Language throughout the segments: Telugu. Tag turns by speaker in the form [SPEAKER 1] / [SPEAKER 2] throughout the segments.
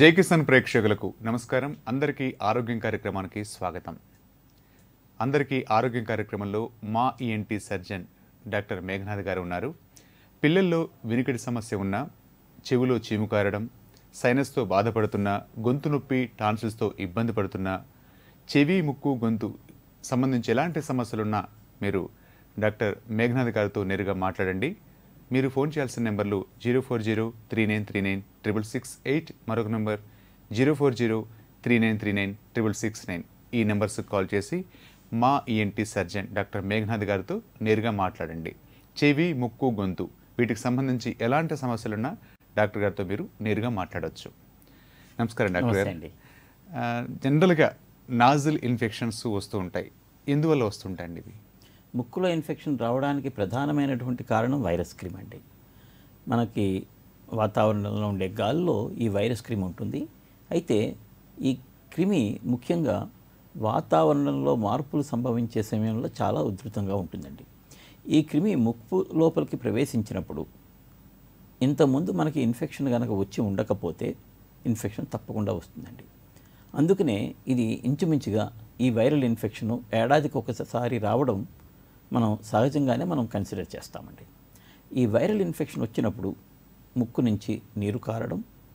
[SPEAKER 1] జై కిసాన్ ప్రేక్షకులకు నమస్కారం అందరికీ ఆరోగ్యం కార్యక్రమానికి స్వాగతం అందరికీ ఆరోగ్యం కార్యక్రమంలో మా ఈఎన్టీ సర్జన్ డాక్టర్ మేఘనాథ్ గారు ఉన్నారు పిల్లల్లో వినికిడి సమస్య ఉన్న చెవిలో చీము కారడం సైనస్తో బాధపడుతున్న గొంతు నొప్పి టాన్సిల్స్తో ఇబ్బంది పడుతున్న చెవి ముక్కు గొంతు సంబంధించి ఎలాంటి సమస్యలున్నా మీరు డాక్టర్ మేఘనాథ్ గారితో నేరుగా మాట్లాడండి మీరు ఫోన్ చేయాల్సిన నెంబర్లు zero four zero three nine three nine triple six eight మరొక number zero four zero three nine three nine triple six nine ఈ నెంబర్స్కి కాల్ చేసి మా ఈఎన్టీ సర్జన్ డాక్టర్ మేఘనాథ్ గారితో నేరుగా మాట్లాడండి చెవి ముక్కు గొంతు వీటికి సంబంధించి ఎలాంటి సమస్యలున్నా డాక్టర్ గారితో మీరు నేరుగా మాట్లాడవచ్చు నమస్కారం డాక్టర్
[SPEAKER 2] నమస్తే
[SPEAKER 1] గారు
[SPEAKER 2] అండి
[SPEAKER 1] ఆ, జనరల్గా నాజిల్ ఇన్ఫెక్షన్స్ వస్తూ ఉంటాయి ఎందువల్ల వస్తుంటాయండి ఇవి
[SPEAKER 2] ముక్కులో ఇన్ఫెక్షన్ రావడానికి ప్రధానమైనటువంటి కారణం వైరస్ క్రిమ్ అండి మనకి వాతావరణంలో ఉండే గాల్లో ఈ వైరస్ క్రిమ్ ఉంటుంది అయితే ఈ క్రిమి ముఖ్యంగా వాతావరణంలో మార్పులు సంభవించే సమయంలో చాలా ఉధృతంగా ఉంటుందండి ఈ క్రిమి ముక్కు లోపలికి ప్రవేశించినప్పుడు ఇంతకుముందు మనకి ఇన్ఫెక్షన్ కనుక వచ్చి ఉండకపోతే ఇన్ఫెక్షన్ తప్పకుండా వస్తుందండి అందుకనే ఇది ఇంచుమించుగా ఈ వైరల్ ఇన్ఫెక్షను ఏడాదికి ఒకసారి రావడం మనం సహజంగానే మనం కన్సిడర్ చేస్తామండి ఈ వైరల్ ఇన్ఫెక్షన్ వచ్చినప్పుడు ముక్కు నుంచి నీరు కారడం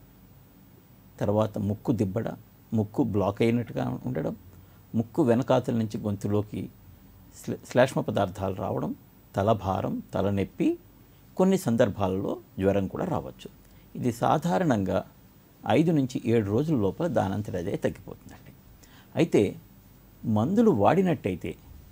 [SPEAKER 2] తర్వాత ముక్కు దిబ్బడ ముక్కు బ్లాక్ అయినట్టుగా ఉండడం ముక్కు వెనకాతల నుంచి గొంతులోకి శ్ల- శ్లేష్మ పదార్థాలు రావడం తలభారం తలనొప్పి కొన్ని సందర్భాల్లో జ్వరం కూడా రావచ్చు ఇది సాధారణంగా ఐదు నుంచి ఏడు రోజుల లోపల దానంతట అదే తగ్గిపోతుందండి అయితే మందులు వాడినట్టయితే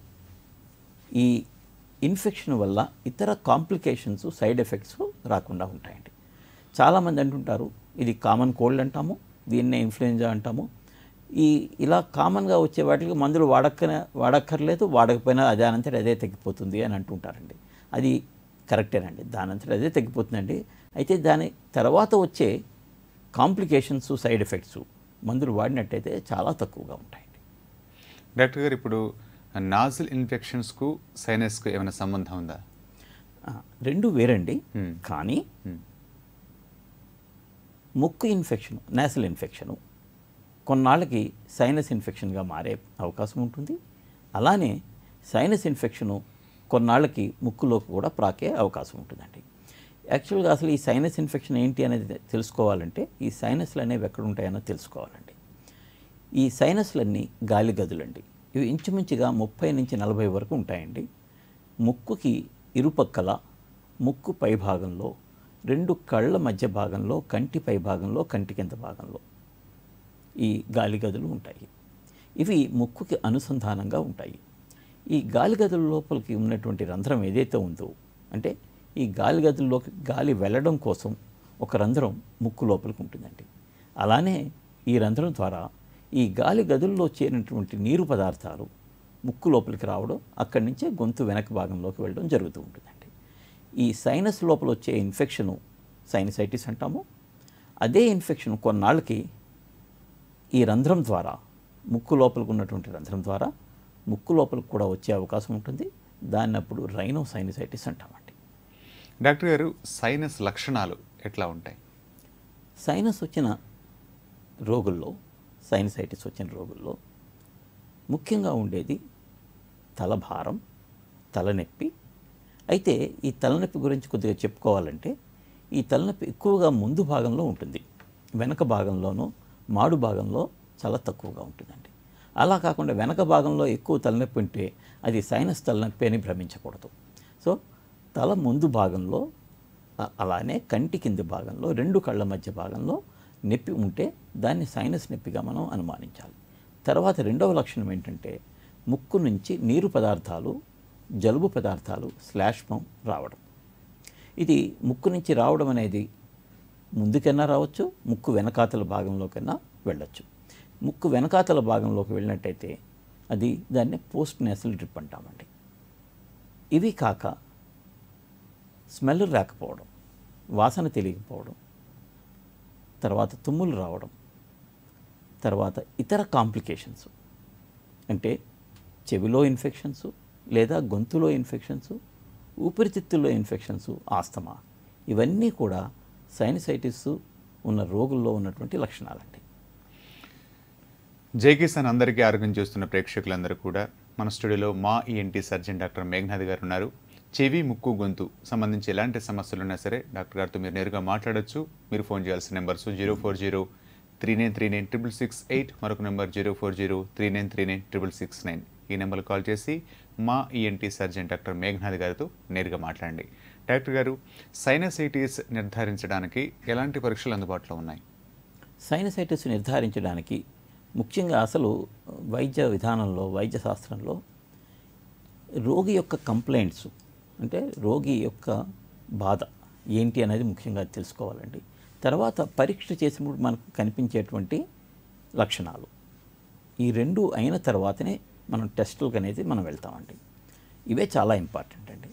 [SPEAKER 2] ఈ ఇన్ఫెక్షన్ వల్ల ఇతర కాంప్లికేషన్స్ సైడ్ ఎఫెక్ట్స్ రాకుండా ఉంటాయండి చాలామంది అంటుంటారు ఇది కామన్ కోల్డ్ అంటాము దీన్నే ఇన్ఫ్లుయెంజా అంటాము ఈ ఇలా కామన్గా వచ్చే వాటికి మందులు వాడక్క వాడక్కర్లేదు వాడకపోయినా అదే అనంతటి అదే తగ్గిపోతుంది అని అంటుంటారండి అది కరెక్టేనండి దానంతటి అదే తగ్గిపోతుందండి అయితే దాని తర్వాత వచ్చే కాంప్లికేషన్స్ సైడ్ ఎఫెక్ట్స్ మందులు వాడినట్టయితే చాలా తక్కువగా ఉంటాయండి
[SPEAKER 1] డాక్టర్ గారు ఇప్పుడు నాజిల్ ఇన్ఫెక్షన్స్కు సైనస్కు ఏమైనా సంబంధం ఉందా
[SPEAKER 2] ఆ, రెండు వేరండి
[SPEAKER 1] Hmm.
[SPEAKER 2] కానీ
[SPEAKER 1] Hmm.
[SPEAKER 2] ముక్కు ఇన్ఫెక్షన్ నేసల్ ఇన్ఫెక్షను కొన్నాళ్ళకి సైనస్ ఇన్ఫెక్షన్గా మారే అవకాశం ఉంటుంది అలానే సైనస్ ఇన్ఫెక్షను కొన్నాళ్ళకి ముక్కులోకి కూడా ప్రాకే అవకాశం ఉంటుందండి యాక్చువల్గా అసలు ఈ సైనస్ ఇన్ఫెక్షన్ ఏంటి అనేది తెలుసుకోవాలంటే ఈ సైనస్లు అనేవి ఎక్కడ ఉంటాయనో తెలుసుకోవాలండి ఈ సైనస్లన్నీ గాలి గదులండి ఇవి ఇంచుమించుగా ముప్పై నుంచి నలభై వరకు ఉంటాయండి ముక్కుకి ఇరుపక్కల ముక్కు పై భాగంలో రెండు కళ్ళ మధ్య భాగంలో కంటి పై భాగంలో కంటి కింద భాగంలో ఈ గాలి గదులు ఉంటాయి ఇవి ముక్కుకి అనుసంధానంగా ఉంటాయి ఈ గాలి గదుల లోపలికి ఉన్నటువంటి రంధ్రం ఏదైతే ఉందో అంటే ఈ గాలి గదుల్లోకి గాలి వెళ్ళడం కోసం ఒక రంధ్రం ముక్కు లోపలికి ఉంటుందండి అలానే ఈ రంధ్రం ద్వారా ఈ గాలి గదుల్లో చేరినటువంటి నీరు పదార్థాలు ముక్కు లోపలికి రావడం అక్కడి నుంచే గొంతు వెనక భాగంలోకి వెళ్ళడం జరుగుతూ ఉంటుందండి ఈ సైనస్ లోపల వచ్చే ఇన్ఫెక్షను సైనసైటిస్ అంటాము అదే ఇన్ఫెక్షన్ కొన్నాళ్ళకి ఈ రంధ్రం ద్వారా ముక్కు లోపలికి ఉన్నటువంటి రంధ్రం ద్వారా ముక్కు లోపలికి కూడా వచ్చే అవకాశం ఉంటుంది దాన్ని అప్పుడు రైనో సైనసైటిస్ అంటామండి
[SPEAKER 1] డాక్టర్ గారు సైనస్ లక్షణాలు ఎట్లా ఉంటాయి
[SPEAKER 2] సైనస్ వచ్చిన రోగుల్లో సైనసైటిస్ వచ్చిన రోగుల్లో ముఖ్యంగా ఉండేది తలభారం తలనొప్పి అయితే ఈ తలనొప్పి గురించి కొద్దిగా చెప్పుకోవాలంటే ఈ తలనొప్పి ఎక్కువగా ముందు భాగంలో ఉంటుంది వెనక భాగంలోనూ మాడు భాగంలో చాలా తక్కువగా ఉంటుందండి అలా కాకుండా వెనక భాగంలో ఎక్కువ తలనొప్పి ఉంటే అది సైనస్ తలనొప్పి అని భ్రమించకూడదు సో తల ముందు భాగంలో అ- అలానే కంటి కింది భాగంలో రెండు కళ్ళ మధ్య భాగంలో నొప్పి ఉంటే దాన్ని సైనస్ నొప్పిగా మనం అనుమానించాలి తర్వాత రెండవ లక్షణం ఏంటంటే ముక్కు నుంచి నీరు పదార్థాలు జలుబు పదార్థాలు శ్లాష్మం రావడం ఇది ముక్కు నుంచి రావడం అనేది ముందుకైనా రావచ్చు ముక్కు వెనకాతల భాగంలోకైనా వెళ్ళొచ్చు ముక్కు వెనకాతల భాగంలోకి వెళ్ళినట్టయితే అది దాన్ని పోస్ట్ నేసల్ డ్రిప్ అంటామండి ఇవి కాక స్మెల్ రాకపోవడం వాసన తెలియకపోవడం తర్వాత తుమ్ములు రావడం తర్వాత ఇతర కాంప్లికేషన్స్ అంటే చెవిలో ఇన్ఫెక్షన్స్ లేదా గొంతులో ఇన్ఫెక్షన్స్ ఊపిరితిత్తుల్లో ఇన్ఫెక్షన్స్ ఆస్తమా ఇవన్నీ కూడా సైనసైటిస్ ఉన్న రోగుల్లో ఉన్నటువంటి లక్షణాలండి
[SPEAKER 1] జై కిసాన్ అందరికీ ఆరోగ్యం చేస్తున్న ప్రేక్షకులందరూ కూడా మన స్టూడియోలో మా ఈఎన్టీ సర్జన్ డాక్టర్ మేఘనాథ్ గారు ఉన్నారు చెవి ముక్కు గొంతు సంబంధించి ఎలాంటి సమస్యలు ఉన్నా సరే డాక్టర్ గారితో మీరు నేరుగా మాట్లాడొచ్చు మీరు ఫోన్ చేయాల్సిన numbers zero four zero three nine three nine triple six eight మరొక number zero four zero three nine three nine triple six nine ఈ నెంబర్ కాల్ చేసి మా ఈఎన్టీ సర్జన్ డాక్టర్ మేఘనాథ్ గారితో నేరుగా మాట్లాడండి డాక్టర్ గారు సైనసైటిస్ నిర్ధారించడానికి ఎలాంటి పరీక్షలు అందుబాటులో ఉన్నాయి
[SPEAKER 2] సైనసైటిస్ నిర్ధారించడానికి ముఖ్యంగా అసలు వైద్య విధానంలో వైద్య శాస్త్రంలో రోగి యొక్క కంప్లైంట్స్ అంటే రోగి యొక్క బాధ ఏంటి అనేది ముఖ్యంగా తెలుసుకోవాలండి తర్వాత పరీక్ష చేసినప్పుడు మనకు కనిపించేటువంటి లక్షణాలు ఈ రెండు అయిన తర్వాతనే మనం టెస్టులకు అనేది మనం వెళ్తామండి ఇవే చాలా ఇంపార్టెంట్ అండి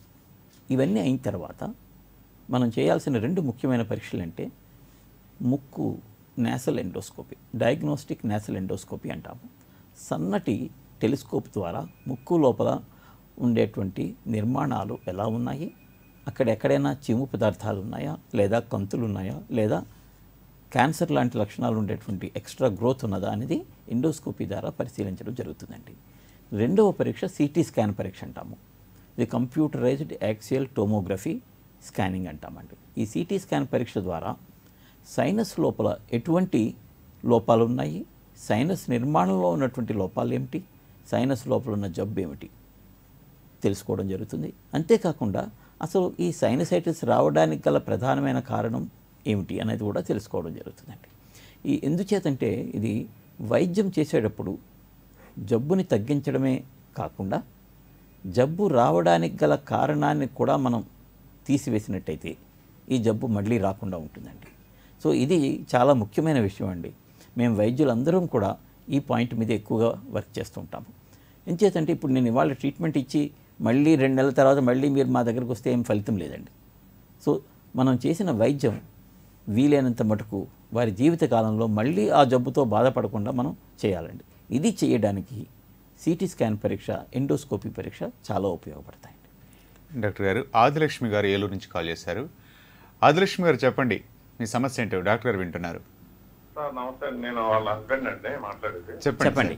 [SPEAKER 2] ఇవన్నీ అయిన తర్వాత మనం చేయాల్సిన రెండు ముఖ్యమైన పరీక్షలు అంటే ముక్కు nasal endoscopy diagnostic nasal endoscopy అంటాము సన్నటి టెలిస్కోప్ ద్వారా ముక్కు లోపల ఉండేటువంటి నిర్మాణాలు ఎలా ఉన్నాయి అక్కడ ఎక్కడైనా చీము పదార్థాలు ఉన్నాయా లేదా కంతులు ఉన్నాయా లేదా క్యాన్సర్ లాంటి లక్షణాలు ఉండేటువంటి ఎక్స్ట్రా గ్రోత్ ఉన్నదా అనేది ఎండోస్కోపీ ద్వారా పరిశీలించడం జరుగుతుందండి రెండవ పరీక్ష సిటీ స్కాన్ పరీక్ష అంటాము ఇది కంప్యూటరైజ్డ్ యాక్సియల్ టోమోగ్రఫీ స్కానింగ్ అంటామండి ఈ సిటీ స్కాన్ పరీక్ష ద్వారా సైనస్ లోపల ఎటువంటి లోపాలు ఉన్నాయి సైనస్ నిర్మాణంలో ఉన్నటువంటి లోపాలు ఏమిటి సైనస్ లోపల ఉన్న జబ్బు ఏమిటి తెలుసుకోవడం జరుగుతుంది అంతేకాకుండా అసలు ఈ సైనసైటిస్ రావడానికి గల ప్రధానమైన కారణం ఏమిటి అనేది కూడా తెలుసుకోవడం జరుగుతుందండి ఈ ఎందుచేతంటే ఇది వైద్యం చేసేటప్పుడు జబ్బుని తగ్గించడమే కాకుండా జబ్బు రావడానికి గల కారణాన్ని కూడా మనం తీసివేసినట్టయితే ఈ జబ్బు మళ్ళీ రాకుండా ఉంటుందండి సో ఇది చాలా ముఖ్యమైన విషయం అండి మేము వైద్యులందరం కూడా ఈ పాయింట్ మీద ఎక్కువగా వర్క్ చేస్తూ ఉంటాము ఎంచేతంటే ఇప్పుడు నేను ఇవాళ ట్రీట్మెంట్ ఇచ్చి మళ్ళీ రెండు నెలల తర్వాత మళ్ళీ మీరు మా దగ్గరకు వస్తే ఏం ఫలితం లేదండి సో మనం చేసిన వైద్యం వీలైనంత మటుకు వారి జీవిత కాలంలో మళ్ళీ ఆ జబ్బుతో బాధపడకుండా మనం చేయాలండి ఇది చేయడానికి సిటీ స్కాన్ పరీక్ష ఎండోస్కోపీ పరీక్ష చాలా ఉపయోగపడతాయండి
[SPEAKER 1] డాక్టర్ గారు ఆదిలక్ష్మి గారు ఏలూరు నుంచి కాల్ చేశారు ఆదిలక్ష్మి గారు చెప్పండి మీ సమస్య ఏంటో డాక్టర్ గారు వింటున్నారు
[SPEAKER 3] సార్ నమస్తే అండి. నేను వాళ్ళ హస్బెండ్ అండి మాట్లాడేది
[SPEAKER 1] చెప్పండి
[SPEAKER 2] చెప్పండి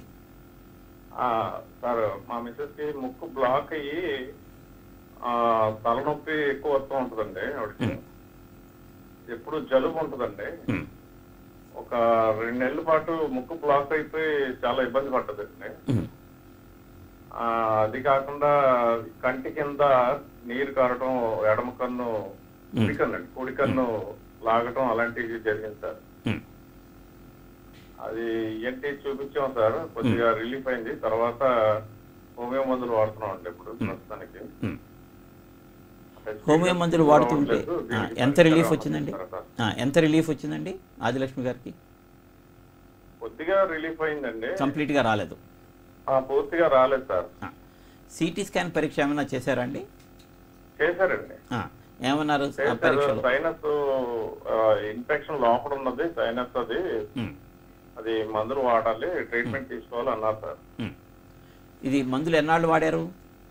[SPEAKER 3] ఆ, సార్ మా మిస్సెస్ కి ముక్కు బ్లాక్ అయ్యి ఆ, తలనొప్పి ఎక్కువ వస్తూ ఉంటుందండి ఆవిడకి ఎప్పుడు జలుబు ఉంటుందండి
[SPEAKER 2] మ్.
[SPEAKER 3] ఒక రెండు నెలల పాటు ముక్కు బ్లాక్ అయిపోయి చాలా ఇబ్బంది పడ్డదండి
[SPEAKER 2] మ్.
[SPEAKER 3] ఆ, అది కాకుండా కంటి కింద నీరు కారటం ఎడమ కన్ను కుడి కన్ను అండి కుడి కన్ను లాగటం అలాంటివి జరిగింది సార్
[SPEAKER 2] మ్.
[SPEAKER 3] అది ఏంటి చూపించాం సార్ కొద్దిగా రిలీఫ్ అయింది తర్వాత హోమియో మందులు వాడుతున్నాం అండి ఇప్పుడు ప్రస్తుతానికి
[SPEAKER 2] మ్. హోమియో మందులు వాడుతుంటే
[SPEAKER 3] రావట్లేదు.
[SPEAKER 2] ఆ,
[SPEAKER 3] దీనికి
[SPEAKER 2] ఎంత రిలీఫ్
[SPEAKER 3] పరిష్కారం
[SPEAKER 2] వచ్చిందండి
[SPEAKER 3] అవుతుందా సార్?
[SPEAKER 2] ఆ, ఎంత రిలీఫ్ వచ్చిందండి ఆదిలక్ష్మి గారికి
[SPEAKER 3] కొద్దిగా రిలీఫ్ అయిందండి
[SPEAKER 2] కంప్లీట్గా రాలేదు
[SPEAKER 3] ఆ, పూర్తిగా రాలేదు సార్
[SPEAKER 2] సిటీ స్కాన్ పరీక్ష ఏమైనా చేశారా అండి
[SPEAKER 3] చేశారండి
[SPEAKER 2] ఆ, ఏమన్నారు ఆ
[SPEAKER 3] చేశారు
[SPEAKER 2] పరీక్షలో
[SPEAKER 3] సైనస్ ఇన్ఫెక్షన్ లోపల ఉన్నది సైనస్ అది
[SPEAKER 2] మ్.
[SPEAKER 3] అది మందులు వాడాలి ట్రీట్మెంట్ తీసుకోవాలి అన్నారు సార్
[SPEAKER 2] మ్. ఇది మందులు ఎన్నాళ్ళు వాడారు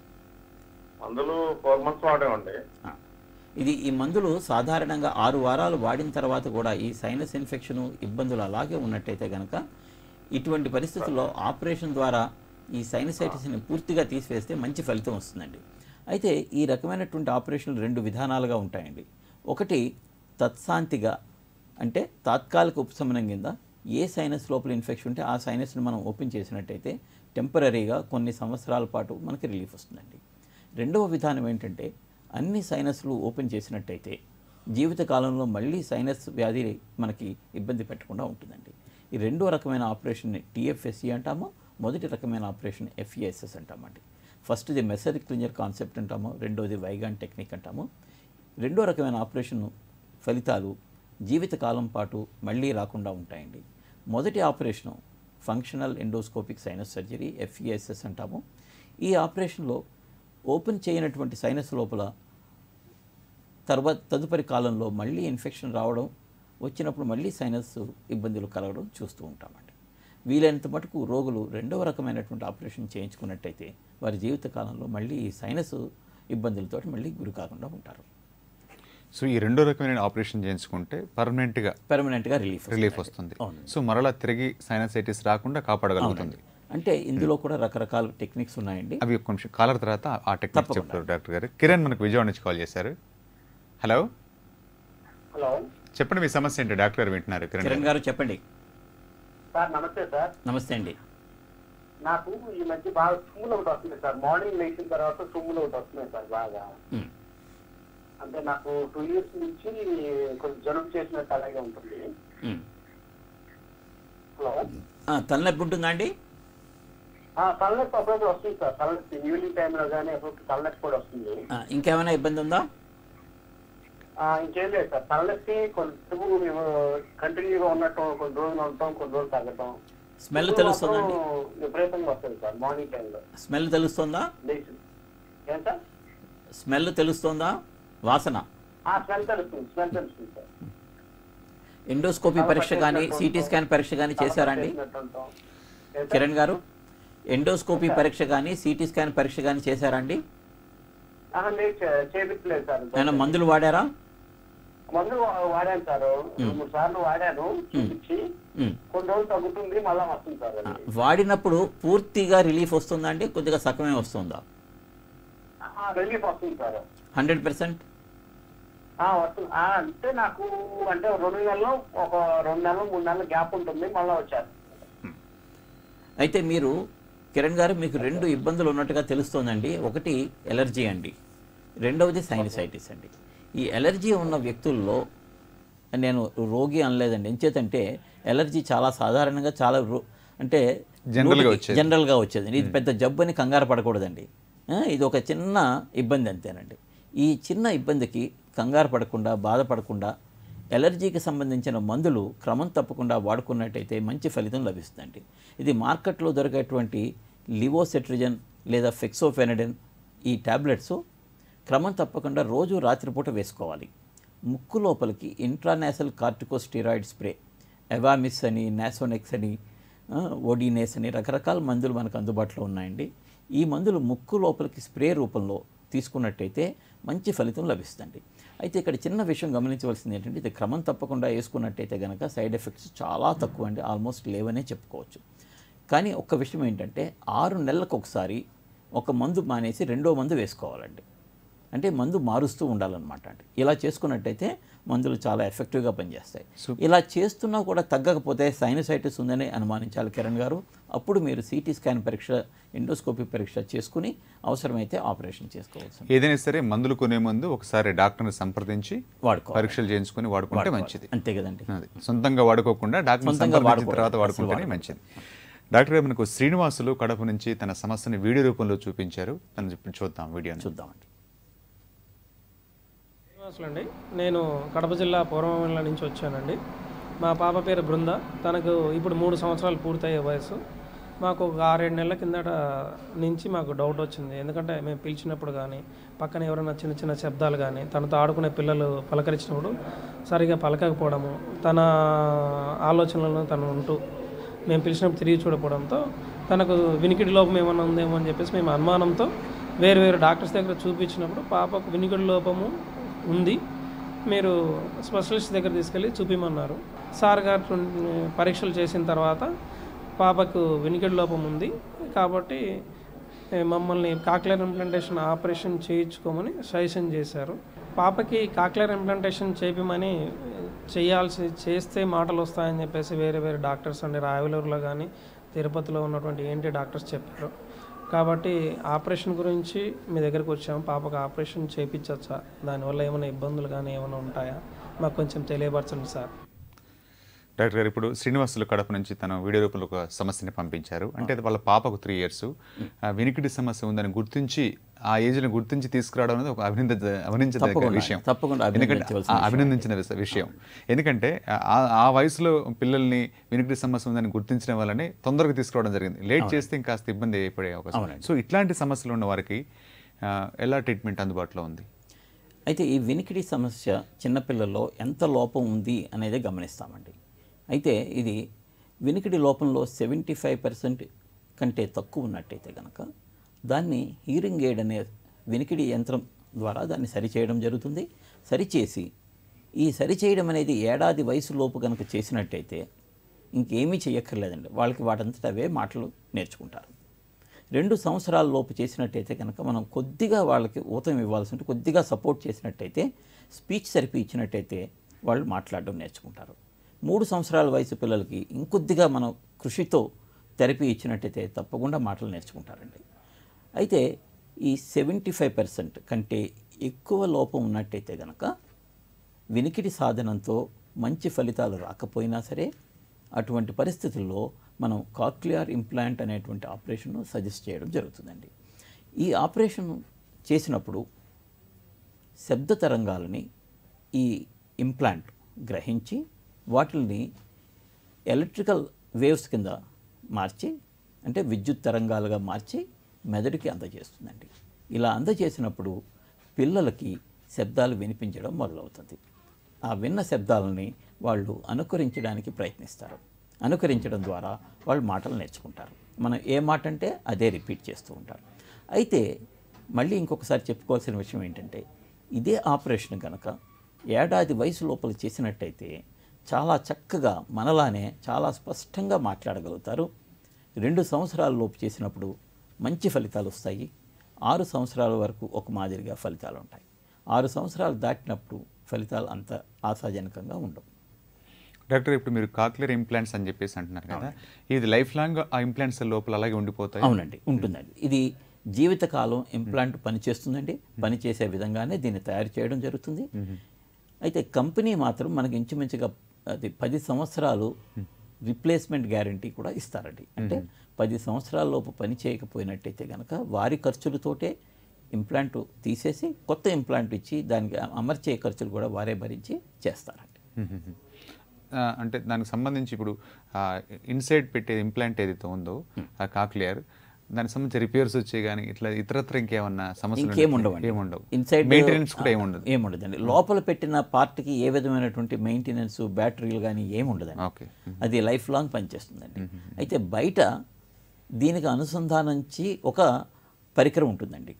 [SPEAKER 3] మందులు ఫోర్ మంత్స్ వాడామండి
[SPEAKER 2] ఆ. ఇది ఈ మందులు సాధారణంగా ఆరు వారాలు వాడిన తర్వాత కూడా ఈ సైనస్ ఇన్ఫెక్షన్ ఇబ్బందులు అలాగే ఉన్నట్టయితే కనుక ఇటువంటి పరిస్థితుల్లో ఆపరేషన్ ద్వారా ఈ సైనసైటిస్ని పూర్తిగా తీసివేస్తే మంచి ఫలితం వస్తుందండి అయితే ఈ రకమైనటువంటి ఆపరేషన్లు రెండు విధానాలుగా ఉంటాయండి ఒకటి తత్శాంతిగా అంటే తాత్కాలిక ఉపశమనం కింద ఏ సైనస్ లోపల ఇన్ఫెక్షన్ ఉంటే ఆ సైనస్ని మనం ఓపెన్ చేసినట్టయితే టెంపరీగా కొన్ని సంవత్సరాల పాటు మనకి రిలీఫ్ వస్తుందండి రెండవ విధానం ఏంటంటే అన్ని సైనస్లు ఓపెన్ చేసినట్టయితే జీవితకాలంలో మళ్ళీ సైనస్ వ్యాధి మనకి ఇబ్బంది పెట్టకుండా ఉంటుందండి ఈ రెండో రకమైన ఆపరేషన్ని టీఎఫ్ఎస్సి అంటాము మొదటి రకమైన ఆపరేషన్ ఎఫ్ఈఎస్ఎస్ అంటామండి ఫస్ట్ది మెసరిక్ క్లింజర్ కాన్సెప్ట్ అంటాము రెండోది వైగాన్ టెక్నిక్ అంటాము రెండో రకమైన ఆపరేషన్ ఫలితాలు జీవితకాలం పాటు మళ్ళీ రాకుండా ఉంటాయండి మొదటి operation functional endoscopic sinus surgery FESS అంటాము ఈ ఆపరేషన్లో ఓపెన్ చేయనటువంటి సైనస్ లోపల తర్వాత తదుపరి కాలంలో మళ్ళీ ఇన్ఫెక్షన్ రావడం వచ్చినప్పుడు మళ్ళీ సైనస్ ఇబ్బందులు కలగడం చూస్తూ ఉంటామండి వీలైనంత మటుకు రోగులు రెండవ రకమైనటువంటి ఆపరేషన్ చేయించుకున్నట్టయితే వారి జీవిత కాలంలో మళ్ళీ ఈ సైనస్ ఇబ్బందులతో మళ్ళీ గురి కాకుండా ఉంటారు
[SPEAKER 1] సో ఈ రెండో రకమైన ఆపరేషన్ చేయించుకుంటే పర్మనెంట్గా
[SPEAKER 2] పెర్మనెంట్గా రిలీఫ్
[SPEAKER 1] రిలీఫ్ వస్తుంది
[SPEAKER 2] అవును.
[SPEAKER 1] సో మరలా తిరిగి సైనసైటిస్ రాకుండా కాపాడగలుగుతుంది
[SPEAKER 2] అంటే ఇందులో కూడా రకరకాల టెక్నిక్స్ ఉన్నాయండి
[SPEAKER 1] అవి ఒక నిమిషం కాలర్ తర్వాత ఆ టెక్నిక్
[SPEAKER 2] తప్పకుండా.
[SPEAKER 1] చెప్తారు డాక్టర్ గారు కిరణ్ మనకు విజయవాడ నుంచి కాల్ చేశారు హలో
[SPEAKER 4] హలో
[SPEAKER 1] చెప్పండి మీ సమస్య ఏంటి డాక్టర్ గారు వింటున్నారు కిరణ్
[SPEAKER 2] కిరణ్
[SPEAKER 1] గారు
[SPEAKER 2] గారు చెప్పండి
[SPEAKER 4] సార్ నమస్తే సార్
[SPEAKER 2] నమస్తే అండి
[SPEAKER 4] నాకు ఈ మధ్య బాగా తుమ్ములు ఒకటి వస్తుంది సార్ మార్నింగ్ లేచిన తర్వాత తుమ్ములు ఒకటి వస్తున్నాయి సార్ బాగా
[SPEAKER 2] ఉమ్.
[SPEAKER 4] అంటే నాకు టూ ఇయర్స్ నుంచి కొంచెం జలుబు చేసినట్టు అలాగే ఉంటుంది
[SPEAKER 2] ఉమ్.
[SPEAKER 4] హలో
[SPEAKER 2] ఆ, తలనొప్పి ఉంటుందా అండి
[SPEAKER 4] ఆ, తలనొప్పి అప్పుడప్పుడు వస్తుంది సార్ తలనొప్పి ఈవినింగ్ టైంలో కానీ అప్పుడు తలనొప్పి కూడా వస్తుంది
[SPEAKER 2] ఆ, ఇంకేమైనా ఇబ్బంది ఉందా
[SPEAKER 4] ఆ, ఇంకేం లేదు సార్ తలనొప్పి కొంచెం మేము కంటిన్యూగా ఉన్నట్టు కొన్ని రోజులు ఉంటాం కొన్ని రోజులు తగ్గటం
[SPEAKER 2] స్మెల్
[SPEAKER 4] తుమ్ములు
[SPEAKER 2] తెలుస్తుందా అండి
[SPEAKER 4] మాత్రం విపరీతంగా వస్తుంది సార్ మార్నింగ్ టైంలో
[SPEAKER 2] స్మెల్ తెలుస్తుందా
[SPEAKER 4] లేచి ఏం సార్
[SPEAKER 2] స్మెల్ తెలుస్తుందా వాసన
[SPEAKER 4] ఆ స్మెల్ తెలుస్తుంది స్మెల్ తెలుస్తుంది సార్
[SPEAKER 2] ఎండోస్కోపీ పరీక్ష కానీ సిటీ స్కాన్ పరీక్ష కానీ చేశారా అండి కిరణ్ గారు ఎండోస్కోపీ పరీక్ష కానీ సిటీ స్కాన్ పరీక్ష కానీ చేశారా అండి
[SPEAKER 4] లేదు చే- చేపించలేదు సార్
[SPEAKER 2] ఏమైనా మందులు వాడారా
[SPEAKER 4] మందు వా- వాడాను సార్ రెండు మూడు సార్లు వాడాను చూపించి
[SPEAKER 2] ఉమ్.
[SPEAKER 4] కొన్ని రోజులు తగ్గుతుంది మళ్ళా వస్తుంది సార్
[SPEAKER 2] ఆ,
[SPEAKER 4] అది
[SPEAKER 2] వాడినప్పుడు పూర్తిగా రిలీఫ్ వస్తుందా అండి కొద్దిగా సగమే వస్తుందా
[SPEAKER 4] రిలీఫ్ వస్తుంది సార్
[SPEAKER 2] హండ్రెడ్ పర్సెంట్
[SPEAKER 4] ఆ, వస్తుంది ఆ, అంటే నాకు అంటే రెండు నెలలు ఒక రెండు నెలలు మూడు నెలలు గ్యాప్ ఉంటుంది మళ్ళీ వచ్చారు
[SPEAKER 2] అయితే మీరు కిరణ్ గారు మీకు రెండు ఇబ్బందులు ఉన్నట్టుగా తెలుస్తోందండి ఒకటి ఎలర్జీ అండి రెండవది సైనసైటిస్ అండి ఈ ఎలర్జీ ఉన్న వ్యక్తుల్లో నేను రోగి అనలేదండి ఎంచేతంటే ఎలర్జీ చాలా సాధారణంగా చాలా రో- అంటే
[SPEAKER 1] General గా
[SPEAKER 2] నోటికి-
[SPEAKER 1] వచ్చేది.
[SPEAKER 2] జనరల్గా వచ్చేది ఇది పెద్ద జబ్బు అని కంగారు పడకూడదండి ఆ, ఇది ఒక చిన్న ఇబ్బంది అంతేనండి ఈ చిన్న ఇబ్బందికి కంగారు పడకుండా బాధపడకుండా ఎలర్జీకి సంబంధించిన మందులు క్రమం తప్పకుండా వాడుకున్నట్టయితే మంచి ఫలితం లభిస్తుందండి ఇది మార్కెట్లో దొరికేటువంటి లివోసెట్రిజన్ లేదా ఫెక్సోఫెనడిన్ ఈ టాబ్లెట్స్ క్రమం తప్పకుండా రోజు రాత్రిపూట వేసుకోవాలి ముక్కు లోపలికి ఇంట్రానేసల్ కార్టికోస్టిరాయిడ్ స్ప్రే ఎవామిస్ అని నాసోనెక్స్ అని ఆ, ఓడినేస్ అని రకరకాల మందులు మనకు అందుబాటులో ఉన్నాయండి ఈ మందులు ముక్కు లోపలికి స్ప్రే రూపంలో తీసుకున్నట్టయితే మంచి ఫలితం లభిస్తుంది అయితే ఇక్కడ చిన్న విషయం గమనించవలసింది ఏంటంటే ఇది క్రమం తప్పకుండా వేసుకున్నట్టయితే కనుక సైడ్ ఎఫెక్ట్స్ చాలా తక్కువ అండి ఆల్మోస్ట్ లేవనే చెప్పుకోవచ్చు కానీ ఒక్క విషయం ఏంటంటే ఆరు నెలలకు ఒకసారి ఒక మందు మానేసి రెండో మందు వేసుకోవాలండి అంటే మందు మారుస్తూ ఉండాలన్నమాట అండి ఇలా చేసుకున్నట్టయితే మందులు చాలా ఎఫెక్టివ్గా పనిచేస్తాయి ఇలా చేస్తున్నా కూడా తగ్గకపోతే సైనసైటిస్ ఉందని అనుమానించాలి కిరణ్ గారు అప్పుడు మీరు సిటీ స్కాన్ పరీక్ష ఎండోస్కోపీ పరీక్ష చేసుకుని అవసరమైతే ఆపరేషన్ చేసుకోవచ్చు
[SPEAKER 1] ఏదైనా సరే మందులు కొనే ముందు ఒకసారి డాక్టర్ని సంప్రదించి
[SPEAKER 2] వాడుకోవాలి
[SPEAKER 1] పరీక్షలు చేయించుకొని వాడుకుంటే మంచిది
[SPEAKER 2] అంతే కదండి
[SPEAKER 1] అది సొంతంగా వాడుకోకుండా డాక్టర్
[SPEAKER 2] సొంతంగా
[SPEAKER 1] సంప్రదించిన
[SPEAKER 2] వాడుకోవడం.
[SPEAKER 1] తర్వాత
[SPEAKER 2] అసలు
[SPEAKER 1] వాడుకుంటేనే
[SPEAKER 2] వాడకూడదు.
[SPEAKER 1] మంచిది డాక్టర్ గారు మనకు శ్రీనివాసులు కడప నుంచి తన సమస్యని వీడియో రూపంలో చూపించారు తను ఇప్పుడు చూద్దాం వీడియోని
[SPEAKER 2] చూద్దామండి
[SPEAKER 5] శ్రీనివాసులండి నేను కడప జిల్లా పూర్వమండలం నుంచి వచ్చానండి మా పాప పేరు బృంద తనకు ఇప్పుడు మూడు సంవత్సరాలు పూర్తయ్యే వయసు మాకు ఒక ఆరేడు నెలల కిందట నుంచి మాకు డౌట్ వచ్చింది ఎందుకంటే మేము పిలిచినప్పుడు కానీ పక్కన ఎవరైనా చిన్న చిన్న శబ్దాలు కానీ తనతో ఆడుకునే పిల్లలు పలకరించినప్పుడు సరిగా పలకకపోవడము తన ఆలోచనలను తను ఉంటూ మేము పిలిచినప్పుడు తిరిగి చూడకపోవడంతో తనకు వినికిడి లోపం ఏమైనా ఉందేమో అని చెప్పేసి మేము అనుమానంతో వేరు వేరు డాక్టర్స్ దగ్గర చూపించినప్పుడు పాపకు వినికిడి లోపము ఉంది మీరు స్పెషలిస్ట్ దగ్గర తీసుకెళ్ళి చూపిమన్నారు సార్ గారు కొన్ని పరీక్షలు చేసిన తర్వాత పాపకు వినికిడి లోపం ఉంది కాబట్టి ఏ, మమ్మల్ని కాక్లర్ ఇంప్లాంటేషన్ ఆపరేషన్ చేయించుకోమని సజెషన్ చేశారు పాపకి కాక్లర్ ఇంప్లాంటేషన్ చేపిమని చేయాల్సి చేస్తే మాటలు వస్తాయని చెప్పేసి వేరే వేరే డాక్టర్స్ అండి రాయవలూరులో కానీ తిరుపతిలో ఉన్నటువంటి ఏంటి డాక్టర్స్ చెప్పారు కాబట్టి ఆపరేషన్ గురించి మీ దగ్గరకు వచ్చాము పాపకు ఆపరేషన్ చేయించవచ్చా దానివల్ల ఏమైనా ఇబ్బందులు కానీ ఏమైనా ఉంటాయా మాకు కొంచెం తెలియపరచండి సార్
[SPEAKER 1] డాక్టర్ గారు ఇప్పుడు శ్రీనివాసులు కడప నుంచి తన వీడియో రూపంలో ఒక సమస్యని పంపించారు అంటే అది వాళ్ళ పాపకు త్రీ ఇయర్స్ వినికిడి సమస్య ఉందని గుర్తించి ఆ ఏజ్ని గుర్తించి తీసుకురావడం అనేది ఒక అభినంద అభినందించదగ్గ
[SPEAKER 2] తప్పకుండా,
[SPEAKER 1] విషయం
[SPEAKER 2] తప్పకుండా
[SPEAKER 1] ఎందుకంటే
[SPEAKER 2] అభినందించవలసిన
[SPEAKER 1] ఆ అభినందించిన విష- విషయం ఎందుకంటే ఆ- ఆ వయసులో పిల్లల్ని వినికిడి సమస్య ఉందని గుర్తించడం వల్లనే తొందరగా తీసుకురావడం జరిగింది లేట్ చేస్తే ఇంకాస్త ఇబ్బంది అయిపోయే అవకాశం
[SPEAKER 2] అవునండి.
[SPEAKER 1] సో ఇట్లాంటి సమస్యలు ఉన్న వారికి ఆ, ఎలా ట్రీట్మెంట్ అందుబాటులో ఉంది
[SPEAKER 2] అయితే ఈ వినికిడి సమస్య చిన్నపిల్లల్లో ఎంత లోపం ఉంది అనేది గమనిస్తామండి అయితే ఇది వినికిడి లోపంలో సెవెంటీ ఫైవ్ పర్సెంట్ కంటే తక్కువ ఉన్నట్టయితే కనుక దాన్ని హీరింగ్ ఎయిడ్ అనే వినికిడి యంత్రం ద్వారా దాన్ని సరిచేయడం జరుగుతుంది సరిచేసి ఈ సరిచేయడం అనేది ఏడాది వయసు లోపు కనుక చేసినట్టయితే ఇంకేమీ చేయక్కర్లేదండి వాళ్ళకి వాటంతట అవే మాటలు నేర్చుకుంటారు రెండు సంవత్సరాల లోపు చేసినట్టయితే కనుక మనం కొద్దిగా వాళ్ళకి ఊతం ఇవ్వాల్సి ఉంటే కొద్దిగా సపోర్ట్ చేసినట్టయితే స్పీచ్ థెరపీ ఇచ్చినట్టయితే వాళ్ళు మాట్లాడడం నేర్చుకుంటారు మూడు సంవత్సరాల వయసు పిల్లలకి ఇంకొద్దిగా మనం కృషితో థెరపీ ఇచ్చినట్టయితే తప్పకుండా మాటలు నేర్చుకుంటారండి అయితే ఈ సెవెంటీ ఫైవ్ పర్సెంట్ కంటే ఎక్కువ లోపం ఉన్నట్టయితే కనుక వినికిడి సాధనంతో మంచి ఫలితాలు రాకపోయినా సరే అటువంటి పరిస్థితుల్లో మనం కాక్లియర్ ఇంప్లాంట్ అనేటువంటి ఆపరేషన్ను సజెస్ట్ చేయడం జరుగుతుందండి ఈ ఆపరేషన్ చేసినప్పుడు శబ్ద తరంగాలని ఈ ఇంప్లాంట్ గ్రహించి వాటిని ఎలక్ట్రికల్ వేవ్స్ కింద మార్చి అంటే విద్యుత్ తరంగాలుగా మార్చి మెదడుకి అందజేస్తుందండి ఇలా అందజేసినప్పుడు పిల్లలకి శబ్దాలు వినిపించడం మొదలవుతుంది ఆ విన్న శబ్దాలని వాళ్ళు అనుకరించడానికి ప్రయత్నిస్తారు అనుకరించడం ద్వారా వాళ్ళు మాటలు నేర్చుకుంటారు మనం ఏ మాట అంటే అదే రిపీట్ చేస్తూ ఉంటారు అయితే మళ్ళీ ఇంకొకసారి చెప్పుకోవాల్సిన విషయం ఏంటంటే ఇదే ఆపరేషన్ కనుక ఏడాది వయసు లోపల చేసినట్టయితే చాలా చక్కగా మనలానే చాలా స్పష్టంగా మాట్లాడగలుగుతారు రెండు సంవత్సరాల లోపు చేసినప్పుడు మంచి ఫలితాలు వస్తాయి ఆరు సంవత్సరాల వరకు ఒక మాదిరిగా ఫలితాలు ఉంటాయి ఆరు సంవత్సరాలు దాటినప్పుడు ఫలితాలు అంత ఆశాజనకంగా ఉండవు
[SPEAKER 1] డాక్టర్ ఇప్పుడు మీరు కాక్లియర్ ఇంప్లాంట్స్ అని చెప్పేసి అంటున్నారు కదా ఇది లైఫ్ లాంగ్ ఆ ఇంప్లాంట్స్ లోపల అలాగే ఉండిపోతాయి
[SPEAKER 2] అవునండి ఉంటుందండి ఇది జీవితకాలం ఇంప్లాంట్ పనిచేస్తుందండి పనిచేసే విధంగానే దీన్ని తయారు చేయడం జరుగుతుంది అయితే కంపెనీ మాత్రం మనకి ఇంచుమించుగా అది పది సంవత్సరాలు రిప్లేస్మెంట్ గ్యారంటీ కూడా ఇస్తారండి అంటే పది సంవత్సరాల లోపు పని చేయకపోయినట్టయితే కనుక వారి ఖర్చులతోటే ఇంప్లాంట్ తీసేసి కొత్త ఇంప్లాంట్ ఇచ్చి దానికి అమర్చే ఖర్చులు కూడా వారే భరించి చేస్తారండి
[SPEAKER 1] మ్మ్. ఆ, అంటే దానికి సంబంధించి ఇప్పుడు ఇన్సైడ్ పెట్టే ఇంప్లాంట్ ఏదైతే ఉందో ఆ కాక్లియర్ దానికి సంబంధించి రిపేర్స్ వచ్చే కానీ ఇట్లా ఇతరత్ర ఇంకేమన్నా సమస్యలు
[SPEAKER 2] ఇంకేం ఉండవండి
[SPEAKER 1] ఏముండవు
[SPEAKER 2] ఇన్సైడ్
[SPEAKER 1] మెయింటెనెన్స్ కూడా ఏముండదు
[SPEAKER 2] ఏముండదండి లోపల పెట్టిన పార్ట్కి ఏ విధమైనటువంటి మెయింటెనెన్స్ బ్యాటరీలు కానీ ఏముండదండి
[SPEAKER 1] ఓకే
[SPEAKER 2] అది లైఫ్ లాంగ్ పనిచేస్తుందండి అయితే బయట దీనికి అనుసంధానించి ఒక పరికరం ఉంటుందండి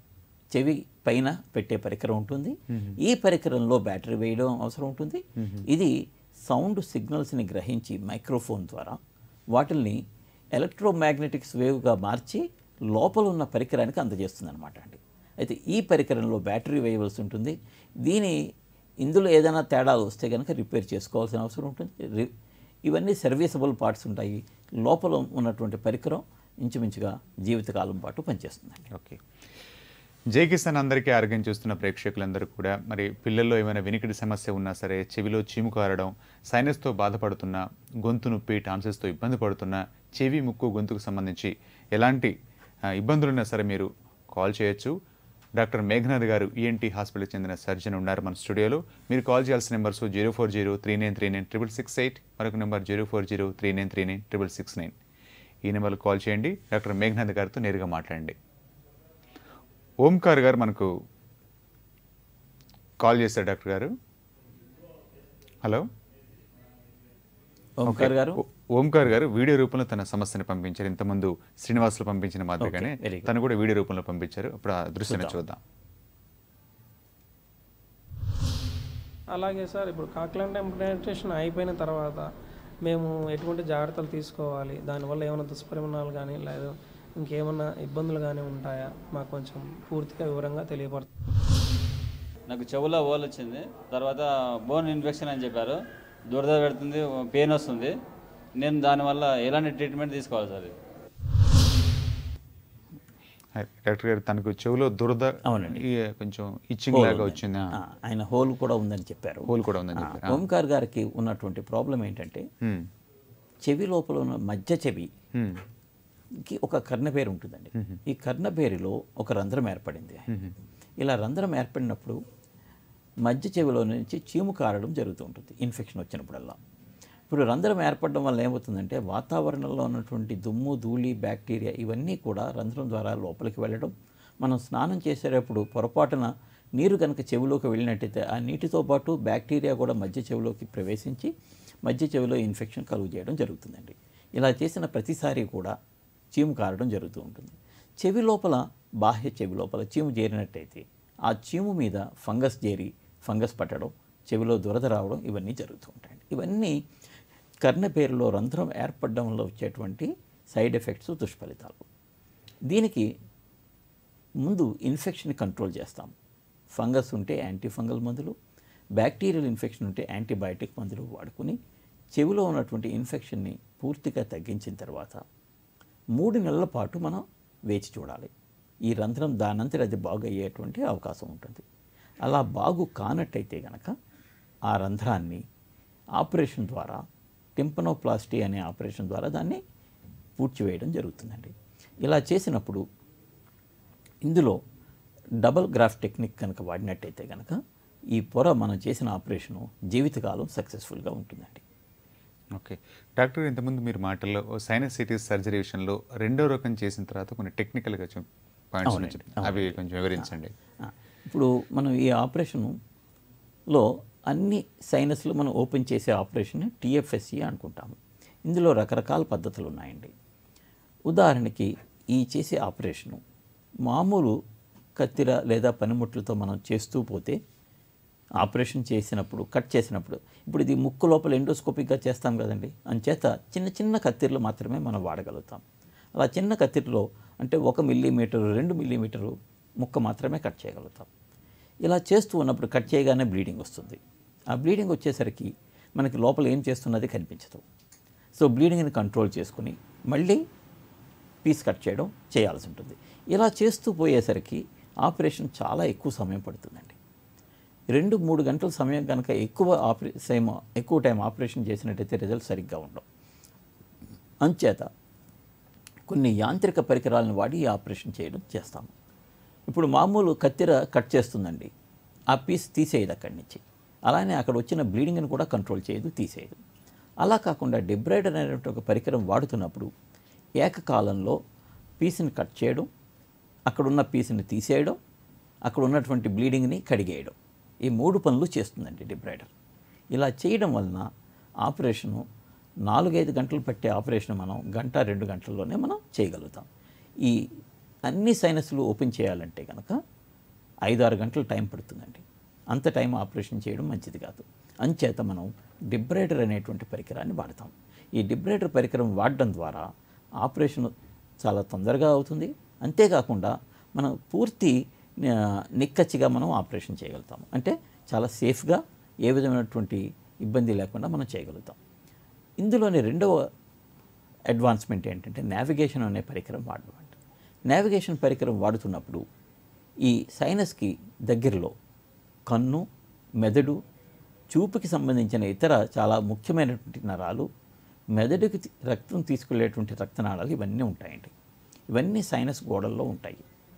[SPEAKER 2] చెవి పైన పెట్టే పరికరం ఉంటుంది ఈ పరికరంలో బ్యాటరీ వేయడం అవసరం ఉంటుంది ఇది సౌండ్ సిగ్నల్స్ని గ్రహించి మైక్రోఫోన్ ద్వారా వాటిల్ని ఎలక్ట్రోమాగ్నెటిక్స్ వేవ్గా మార్చి లోపల ఉన్న పరికరానికి అందజేస్తుంది అనమాట అండి అయితే ఈ పరికరంలో బ్యాటరీ వేయవలసి ఉంటుంది దీని ఇందులో ఏదైనా తేడాలు వస్తే కనుక రిపేర్ చేసుకోవాల్సిన అవసరం ఉంటుంది రి- ఇవన్నీ సర్వీసబుల్ పార్ట్స్ ఉంటాయి లోపల ఉన్నటువంటి పరికరం ఇంచుమించుగా జీవితకాలం పాటు పనిచేస్తుందండి
[SPEAKER 1] ఓకే జై కిసాన్ అందరికీ ఆరోగ్యం చూస్తున్న ప్రేక్షకులందరూ కూడా మరి పిల్లల్లో ఏమైనా వినికిడి సమస్య ఉన్నా సరే చెవిలో చీము కారడం సైనస్తో బాధపడుతున్నా గొంతు నొప్పి టాన్సెస్తో ఇబ్బంది పడుతున్నా చెవి ముక్కు గొంతుకు సంబంధించి ఎలాంటి ఆ, ఇబ్బందులున్నా సరే మీరు కాల్ చేయొచ్చు డాక్టర్ మేఘనాథ్ గారు ఈఎన్టీ హాస్పిటల్కి చెందిన సర్జన్ ఉన్నారు మన స్టూడియోలో మీరు కాల్ చేయాల్సిన numbers zero four zero three nine three nine triple six eight మరొక number zero four zero three nine three nine triple six nine ఈ నెంబర్కి కాల్ చేయండి డాక్టర్ మేఘనాథ్ గారితో నేరుగా మాట్లాడండి ఓంకార్ గారు మనకు కాల్ చేశారు డాక్టర్ గారు హలో
[SPEAKER 2] ఓంకార్ గారు
[SPEAKER 1] ఓ- ఓంకార్ గారు వీడియో రూపంలో తన సమస్యను పంపించారు ఇంతకుముందు శ్రీనివాసులు పంపించిన మాదిరిగానే
[SPEAKER 2] Okay, very good.
[SPEAKER 1] తను కూడా వీడియో రూపంలో పంపించారు ఇప్పుడు ఆ దృశ్యాన్ని చూద్దాం
[SPEAKER 5] అలాగే సార్ ఇప్పుడు కాక్లాండ్ ఇంప్లిమెంటేషన్ అయిపోయిన తర్వాత మేము ఎటువంటి జాగ్రత్తలు తీసుకోవాలి దానివల్ల ఏమైనా దుష్పరిణామాలు కానీ లేదా ఇంకేమైనా ఇబ్బందులు కానీ ఉంటాయా మాకు కొంచెం పూర్తిగా వివరంగా తెలియపడుతుంది
[SPEAKER 6] నాకు చెవులో ఓల్ వచ్చింది తర్వాత బోన్ ఇన్ఫెక్షన్ అని చెప్పారు దురద పెడుతుంది పెయిన్ వస్తుంది నేను దానివల్ల ఎలాంటి ట్రీట్మెంట్ తీసుకోవాలి సార్ ఇది?
[SPEAKER 1] హాయ్, డాక్టర్ గారు తనకు చెవిలో దురద
[SPEAKER 2] అవునండి.
[SPEAKER 1] ఈ కొంచెం ఇచ్చింగ్ లాగా వచ్చింది
[SPEAKER 2] ఆ, ఆయన హోల్ కూడా ఉందని చెప్పారు
[SPEAKER 1] హోల్ కూడా ఉందని
[SPEAKER 2] ఆ,
[SPEAKER 1] చెప్పారు.
[SPEAKER 2] ఓంకార్ గారికి ఉన్నటువంటి ప్రాబ్లం ఏంటంటే
[SPEAKER 1] హ్మ్.
[SPEAKER 2] చెవి లోపల ఉన్న మధ్య చెవి
[SPEAKER 1] హ్మ్.
[SPEAKER 2] కి ఒక కర్ణబేరు ఉంటుందండి ఈ కర్ణబేరులో ఒక రంధ్రం ఏర్పడింది ఇలా రంధ్రం ఏర్పడినప్పుడు మధ్య చెవిలో నుంచి చీము కారడం జరుగుతూ ఉంటుంది ఇన్ఫెక్షన్ వచ్చినప్పుడల్లా ఇప్పుడు రంధ్రం ఏర్పడడం వల్ల ఏమవుతుందంటే వాతావరణంలో ఉన్నటువంటి దుమ్ము ధూళి బ్యాక్టీరియా ఇవన్నీ కూడా రంధ్రం ద్వారా లోపలికి వెళ్ళడం మనం స్నానం చేసేటప్పుడు పొరపాటున నీరు కనుక చెవిలోకి వెళ్ళినట్టయితే ఆ నీటితో పాటు బ్యాక్టీరియా కూడా మధ్య చెవిలోకి ప్రవేశించి మధ్య చెవిలో ఇన్ఫెక్షన్ కలుగు చేయడం జరుగుతుందండి ఇలా చేసిన ప్రతిసారి కూడా చీము కారడం జరుగుతూ ఉంటుంది చెవి లోపల బాహ్య చెవి లోపల చీము చేరినట్టయితే ఆ చీము మీద ఫంగస్ చేరి ఫంగస్ పట్టడం చెవిలో దురద రావడం ఇవన్నీ జరుగుతూ ఉంటాయండి ఇవన్నీ కర్ణపేరులో రంధ్రం ఏర్పడడం వల్ల వచ్చేటువంటి సైడ్ ఎఫెక్ట్స్ దుష్ఫలితాలు దీనికి ముందు ఇన్ఫెక్షన్ కంట్రోల్ చేస్తాం ఫంగస్ ఉంటే యాంటీ ఫంగల్ మందులు బ్యాక్టీరియల్ ఇన్ఫెక్షన్ ఉంటే యాంటీబయాటిక్ మందులు వాడుకుని చెవిలో ఉన్నటువంటి ఇన్ఫెక్షన్ని పూర్తిగా తగ్గించిన తర్వాత మూడు నెలల పాటు మనం వేచి చూడాలి ఈ రంధ్రం దానంతటి అది బాగు అయ్యేటువంటి అవకాశం ఉంటుంది అలా బాగు కానట్టయితే గనక ఆ రంధ్రాన్ని ఆపరేషన్ ద్వారా టింపనోప్లాస్టీ అనే ఆపరేషన్ ద్వారా దాన్ని పూడ్చివేయడం జరుగుతుందండి ఇలా చేసినప్పుడు ఇందులో డబల్ గ్రాఫ్ టెక్నిక్ కనుక వాడినట్టయితే కనుక ఈ పొర మనం చేసిన ఆపరేషను జీవితకాలం సక్సెస్ఫుల్గా ఉంటుందండి
[SPEAKER 1] ఓకే డాక్టర్ ఇంతకుముందు మీరు మాటల్లో సైనసైటిస్ సర్జరీ విషయంలో రెండో రకం చేసిన తర్వాత కొన్ని టెక్నికల్గా పాయింట్స్
[SPEAKER 2] అవునండి,
[SPEAKER 1] ఉన్నాయి అవి కొంచెం వివరించండి
[SPEAKER 2] ఆ, ఇప్పుడు మనం ఈ ఆపరేషన్లో అన్ని సైనస్లు మనం ఓపెన్ చేసే ఆపరేషన్ టీఎఫ్ఎస్సి అనుకుంటాము ఇందులో రకరకాల పద్ధతులు ఉన్నాయండి ఉదాహరణకి ఈ చేసే ఆపరేషను మామూలు కత్తిర లేదా పనిముట్లతో మనం చేస్తూ పోతే ఆపరేషన్ చేసినప్పుడు కట్ చేసినప్పుడు ఇప్పుడు ఇది ముక్కు లోపల ఎండోస్కోపిక్గా చేస్తాం కదండి అంచేత చిన్న చిన్న కత్తిరలు మాత్రమే మనం వాడగలుగుతాం అలా చిన్న కత్తిరలో అంటే ఒక మిల్లీమీటరు రెండు మిల్లీమీటరు ముక్క మాత్రమే కట్ చేయగలుగుతాం ఇలా చేస్తూ ఉన్నప్పుడు కట్ చేయగానే బ్లీడింగ్ వస్తుంది ఆ బ్లీడింగ్ వచ్చేసరికి మనకి లోపల ఏం చేస్తున్నది కనిపించదు సో బ్లీడింగ్ని కంట్రోల్ చేసుకుని మళ్ళీ పీస్ కట్ చేయడం చేయాల్సి ఉంటుంది ఇలా చేస్తూ పోయేసరికి ఆపరేషన్ చాలా ఎక్కువ సమయం పడుతుందండి రెండు మూడు గంటల సమయం కనుక ఎక్కువ ఆపరే సేమ్ ఎక్కువ టైం ఆపరేషన్ చేసినట్టయితే రిజల్ట్ సరిగ్గా ఉండవు అంచేత కొన్ని యాంత్రిక పరికరాలను వాడి ఈ ఆపరేషన్ చేయడం చేస్తాము ఇప్పుడు మామూలు కత్తెర కట్ చేస్తుందండి ఆ పీస్ తీసేయదు అక్కడి నుంచి అలానే అక్కడ వచ్చిన బ్లీడింగ్ని కూడా కంట్రోల్ చేయదు తీసేయదు అలా కాకుండా డిబ్రైడర్ అనేటువంటి ఒక పరికరం వాడుతున్నప్పుడు ఏకకాలంలో పీస్ని కట్ చేయడం అక్కడున్న పీస్ని తీసేయడం అక్కడ ఉన్నటువంటి బ్లీడింగ్ని కడిగేయడం ఈ మూడు పనులు చేస్తుందండి డిబ్రైడర్ ఇలా చేయడం వలన ఆపరేషను నాలుగైదు గంటలు పట్టే ఆపరేషన్ మనం గంట రెండు గంటల్లోనే మనం చేయగలుగుతాం ఈ అన్ని సైనస్లు ఓపెన్ చేయాలంటే కనుక ఐదారు గంటలు టైం పడుతుందండి అంత టైం ఆపరేషన్ చేయడం మంచిది కాదు అంచేత మనం డిబ్రైడర్ అనేటువంటి పరికరాన్ని వాడతాం ఈ డిబ్రైడర్ పరికరం వాడడం ద్వారా ఆపరేషన్ చాలా తొందరగా అవుతుంది అంతేకాకుండా మనం పూర్తి ఆ, నిక్కచ్చిగా మనం ఆపరేషన్ చేయగలుగుతాం అంటే చాలా సేఫ్గా ఏ విధమైనటువంటి ఇబ్బంది లేకుండా మనం చేయగలుగుతాం ఇందులోని రెండవ అడ్వాన్స్మెంట్ ఏంటంటే నావిగేషన్ అనే పరికరం వాడడం అంట నావిగేషన్ పరికరం వాడుతున్నప్పుడు ఈ సైనస్కి దగ్గరలో కన్ను మెదడు చూపుకి సంబంధించిన ఇతర చాలా ముఖ్యమైనటువంటి నరాలు మెదడుకి తి- రక్తం తీసుకెళ్లేటువంటి రక్తనాళాలు ఇవన్నీ ఉంటాయండి ఇవన్నీ సైనస్ గోడల్లో ఉంటాయి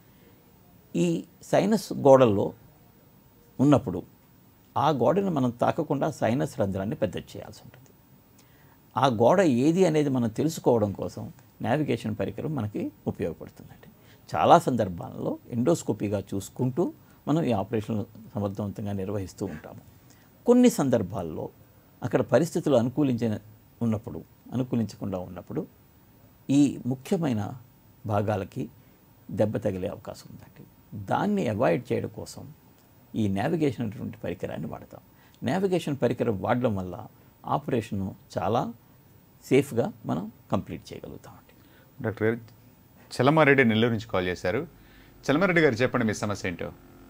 [SPEAKER 2] ఈ సైనస్ గోడల్లో ఉన్నప్పుడు ఆ గోడను మనం తాకకుండా సైనస్ రంధ్రాన్ని పెద్ద చేయాల్సి ఉంటుంది ఆ గోడ ఏది అనేది మనం తెలుసుకోవడం కోసం నావిగేషన్ పరికరం మనకి ఉపయోగపడుతుందండి చాలా సందర్భాలలో ఎండోస్కోపీగా చూసుకుంటూ మనం ఈ ఆపరేషన్ సమర్థవంతంగా నిర్వహిస్తూ ఉంటాము కొన్ని సందర్భాల్లో అక్కడ పరిస్థితులు అనుకూలించిన ఉన్నప్పుడు అనుకూలించకుండా ఉన్నప్పుడు ఈ ముఖ్యమైన భాగాలకి దెబ్బ తగిలే అవకాశం ఉందండి దాన్ని అవాయిడ్ చేయడం కోసం ఈ నావిగేషన్ అనేటువంటి పరికరాన్ని వాడతాం నావిగేషన్ పరికరం వాడడం వల్ల ఆపరేషను చాలా సేఫ్గా మనం కంప్లీట్ చేయగలుగుతామండి
[SPEAKER 1] డాక్టర్ గారు చలమారెడ్డి నెల్లూరు నుంచి కాల్ చేశారు చలమారెడ్డి గారు చెప్పండి మీ సమస్య ఏంటో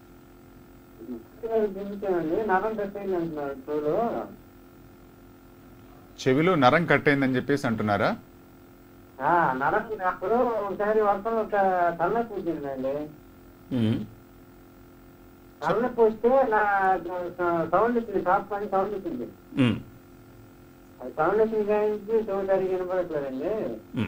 [SPEAKER 4] అండి నరం పెట్టింది అంటున్నారు చూడు
[SPEAKER 1] చెవిలో నరం కట్ అయిందని చెప్పేసి అంటున్నారా
[SPEAKER 4] ఆ, నరం అప్పుడు ఒకసారి వర్షం ఒక తలనొప్పి వచ్చిందండి తలనొప్పి వస్తే నా సౌండ్ వచ్చింది టాప్ పని సౌండ్ వచ్చింది
[SPEAKER 2] మ్మ్.
[SPEAKER 4] అది సౌండ్ వచ్చింది కానీ చెవి సరిగ్గా వినపడట్లేదండి
[SPEAKER 2] మ్మ్.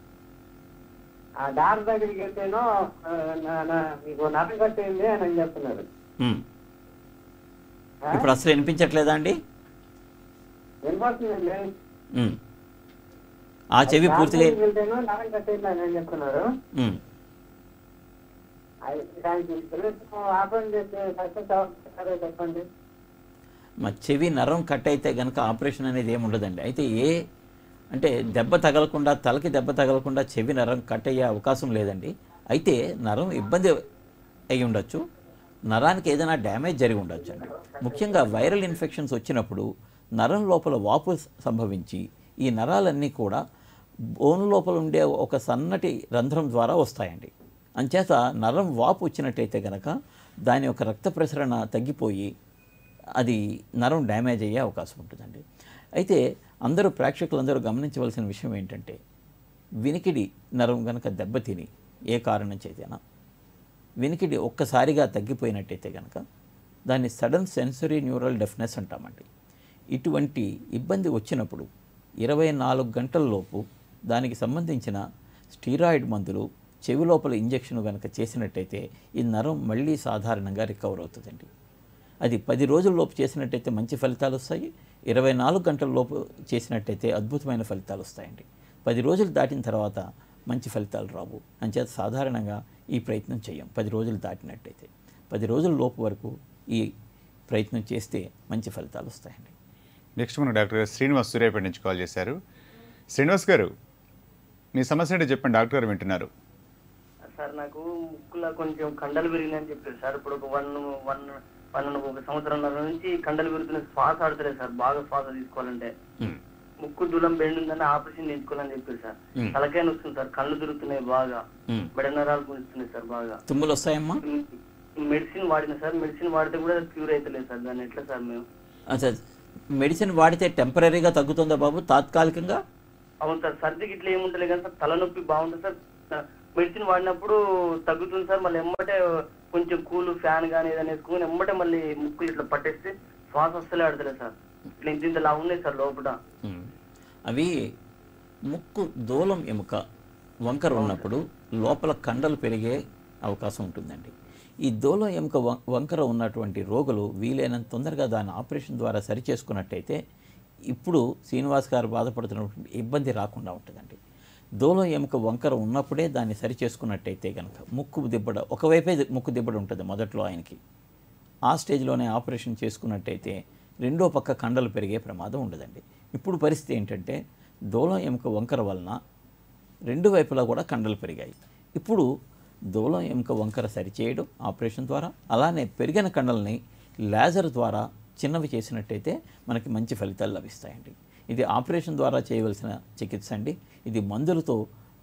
[SPEAKER 4] ఆ డాక్టర్ దగ్గరికి వెళ్తేనో ఆ, నా- నా- మీకు నరం కట్టేయండి అని అని చెప్తున్నారు
[SPEAKER 2] మ్మ్.
[SPEAKER 4] ఆ?
[SPEAKER 2] ఇప్పుడు అసలు వినిపించట్లేదా అండి
[SPEAKER 4] వినపడుతుందండి
[SPEAKER 2] మ్మ్. ఆ చెవి
[SPEAKER 4] డాక్టర్
[SPEAKER 2] పూర్తిగా
[SPEAKER 4] దగ్గరికి వెళ్తేనో నరం కట్టేయండి అని అని చెప్తున్నారు
[SPEAKER 2] మ్మ్.
[SPEAKER 4] అది దానికి తెలుగు ఆపరేషన్ చేస్తే సక్సెస్ అవుతారో చెప్పండి
[SPEAKER 2] మా చెవి నరం కట్ అయితే కనుక ఆపరేషన్ అనేది ఏమి ఉండదండి అయితే ఏ అంటే దెబ్బ తగలకుండా తలకి దెబ్బ తగలకుండా చెవి నరం కట్ అయ్యే అవకాశం లేదండి అయితే నరం ఇబ్బంది అయి ఉండొచ్చు నరానికి ఏదైనా డ్యామేజ్ జరిగి ఉండొచ్చు అండి ముఖ్యంగా వైరల్ ఇన్ఫెక్షన్స్ వచ్చినప్పుడు నరం లోపల వాపు సంభవించి ఈ నరాలన్నీ కూడా బోన్ లోపల ఉండే ఒక సన్నటి రంధ్రం ద్వారా వస్తాయండి అంచేత నరం వాపు వచ్చినట్టయితే గనక దాని యొక్క రక్త ప్రసరణ తగ్గిపోయి అది నరం డ్యామేజ్ అయ్యే అవకాశం ఉంటుందండి అయితే అందరూ ప్రేక్షకులందరూ గమనించవలసిన విషయం ఏంటంటే వినికిడి నరం కనుక దెబ్బతిని ఏ కారణం చేతైనా వినికిడి ఒక్కసారిగా తగ్గిపోయినట్టయితే కనుక దాన్ని సడన్ సెన్సరీ న్యూరల్ డెఫ్నెస్ అంటామండి ఇటువంటి ఇబ్బంది వచ్చినప్పుడు ఇరవై నాలుగు గంటల్లోపు దానికి సంబంధించిన స్టీరాయిడ్ మందులు చెవి లోపల ఇంజెక్షన్ కనుక చేసినట్టయితే ఈ నరం మళ్ళీ సాధారణంగా రికవర్ అవుతుందండి అది పది రోజుల లోపు చేసినట్టయితే మంచి ఫలితాలు వస్తాయి ఇరవై నాలుగు గంటల లోపు చేసినట్టయితే అద్భుతమైన ఫలితాలు వస్తాయండి పది రోజులు దాటిన తర్వాత మంచి ఫలితాలు రావు అంచేత సాధారణంగా ఈ ప్రయత్నం చేయం పది రోజులు దాటినట్టయితే పది రోజుల లోపు వరకు ఈ ప్రయత్నం చేస్తే మంచి ఫలితాలు వస్తాయండి
[SPEAKER 1] నెక్స్ట్ మన డాక్టర్ గారు శ్రీనివాస్ సూర్యాపేట నుంచి కాల్ చేశారు శ్రీనివాస్ గారు మీ సమస్య ఏంటో చెప్పండి డాక్టర్ గారు వింటున్నారు
[SPEAKER 7] సార్ నాకు ముక్కులో కొంచెం కండలు పెరిగిందని చెప్పారు సార్ ఇప్పుడు ఒక వన్ వన్ వన్ ఒక సంవత్సరంన్నర నుంచి కండలు పెరుగుతున్నాయి శ్వాస ఆడతలేదు సార్ బాగా శ్వాస తీసుకోవాలంటే ముక్కు దూలం బెండ్ ఉందని ఆపరేషన్ చేయించుకోవాలని చెప్పారు సార్ తలకాయ వస్తుంది సార్ కళ్ళు తిరుగుతున్నాయి బాగా
[SPEAKER 2] మ్మ్.
[SPEAKER 7] బెడనరాలు గుంజుతున్నాయి సార్ బాగా
[SPEAKER 2] తుమ్ములు వస్తాయమ్మా
[SPEAKER 7] మెడిసిన్ వాడిన సార్ మెడిసిన్ వాడితే కూడా క్యూర్ అవుతలేదు సార్ దాన్ని ఎట్లా సార్ మేము
[SPEAKER 2] అచ్చా మెడిసిన్ వాడితే టెంపరీగా తగ్గుతుందా బాబు తాత్కాలికంగా
[SPEAKER 7] అవును సార్ సర్దికి ఇట్లా ఏముంటలే కానీ సార్ తలనొప్పి బాగుంటుంది సార్ మెడిసిన్ వాడినప్పుడు తగ్గుతుంది సార్ మళ్ళీ ఎమ్మటే కొంచెం కూల్ ఫ్యాన్ కానీ ఏదైనా వేసుకుని ఎమ్మటే మళ్ళీ ముక్కులు ఇట్లా పట్టేస్తే శ్వాస వస్తలే ఆడతలేదు సార్ ఇట్లా ఇంత ఇంత లా ఉన్నాయి సార్ లోపల
[SPEAKER 2] మ్మ్. అవి ముక్కు దూలం ఎముక వంకర ఉన్నప్పుడు లోపల కండలు పెరిగే అవకాశం ఉంటుందండి ఈ దూలం ఎముక వం- వంకర ఉన్నటువంటి రోగులు వీలైనంత తొందరగా దాన్ని ఆపరేషన్ ద్వారా సరి చేసుకున్నట్టయితే ఇప్పుడు శ్రీనివాస్ గారు బాధపడుతున్నటువంటి ఇబ్బంది రాకుండా ఉంటుందండి దూలం ఎముక వంకర ఉన్నప్పుడే దాన్ని సరి చేసుకున్నట్టయితే కనుక ముక్కు దిబ్బడ ఒకవైపే ముక్కు దిబ్బడ ఉంటుంది మొదట్లో ఆయనకి ఆ స్టేజ్లోనే ఆపరేషన్ చేసుకున్నట్టయితే రెండో పక్క కండలు పెరిగే ప్రమాదం ఉండదండి ఇప్పుడు పరిస్థితి ఏంటంటే దూలం ఎముక వంకర వలన రెండు వైపులా కూడా కండలు పెరిగాయి ఇప్పుడు దూలం ఎముక వంకర సరిచేయడం ఆపరేషన్ ద్వారా అలానే పెరిగిన కండల్ని లేజర్ ద్వారా చిన్నవి చేసినట్టయితే మనకి మంచి ఫలితాలు లభిస్తాయండి ఇది ఆపరేషన్ ద్వారా చేయవలసిన చికిత్స అండి ఇది మందులతో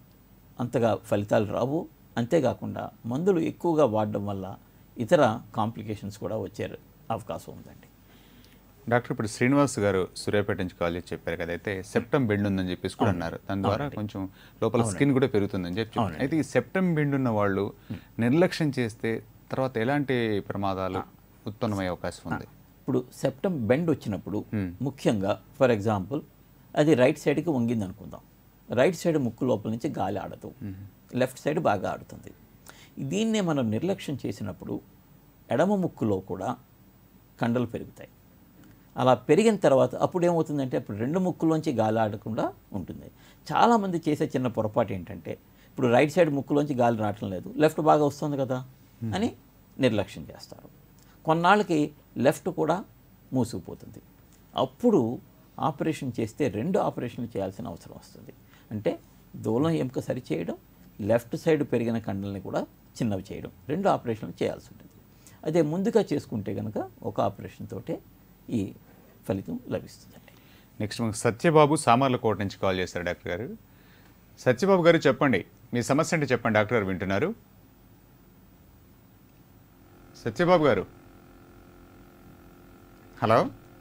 [SPEAKER 2] అంతగా ఫలితాలు రావు అంతేకాకుండా మందులు ఎక్కువగా వాడడం వల్ల ఇతర కాంప్లికేషన్స్ కూడా వచ్చే అవకాశం ఉందండి
[SPEAKER 1] డాక్టర్ ఇప్పుడు శ్రీనివాస్ గారు సూర్యాపేట నుంచి కాల్ చేసి చెప్పారు కదా అయితే సెప్టమ్ బెండ్ ఉందని చెప్పేసి కూడా అన్నారు దాని ద్వారా కొంచెం లోపల స్కిన్ కూడా పెరుగుతుందని చెప్పి చెప్పారు. అయితే ఈ సెప్టమ్ బెండ్ ఉన్న వాళ్ళు నిర్లక్ష్యం చేస్తే తర్వాత ఎలాంటి ప్రమాదాలు ఉత్పన్నమయ్యే అవకాశం ఉంది
[SPEAKER 2] ఇప్పుడు సెప్టమ్ బెండ్ వచ్చినప్పుడు ముఖ్యంగా ఫర్ ఎగ్జాంపుల్ అది రైట్ సైడ్కి వంగింది అనుకుందాం రైట్ సైడ్ ముక్కు లోపల నుంచి గాలి ఆడదు లెఫ్ట్ సైడ్ బాగా ఆడుతుంది దీన్నే మనం నిర్లక్ష్యం చేసినప్పుడు ఎడమ ముక్కులో కూడా కండలు పెరుగుతాయి అలా పెరిగిన తర్వాత అప్పుడు ఏమవుతుందంటే అప్పుడు రెండు ముక్కులోంచి గాలి ఆడకుండా ఉంటుంది చాలామంది చేసే చిన్న పొరపాటు ఏంటంటే ఇప్పుడు రైట్ సైడ్ ముక్కులోంచి గాలి రావటం లేదు లెఫ్ట్ బాగా వస్తుంది కదా అని నిర్లక్ష్యం చేస్తారు కొన్నాళ్ళకి లెఫ్ట్ కూడా మూసుకుపోతుంది అప్పుడు ఆపరేషన్ చేస్తే రెండు ఆపరేషన్లు చేయాల్సిన అవసరం వస్తుంది అంటే దూలం ఎముక సరిచేయడం లెఫ్ట్ సైడ్ పెరిగిన కండల్ని కూడా చిన్నవి చేయడం రెండు ఆపరేషన్లు చేయాల్సి ఉంటుంది అదే ముందుగా చేసుకుంటే కనుక ఒక ఆపరేషన్ తోటే ఈ ఫలితం లభిస్తుందండి
[SPEAKER 1] నెక్స్ట్ మనకు సత్యబాబు సామర్లకోట నుంచి కాల్ చేశారు డాక్టర్ గారు సత్యబాబు గారు చెప్పండి మీ సమస్య అంటే చెప్పండి డాక్టర్ గారు వింటున్నారు సత్యబాబు గారు హలో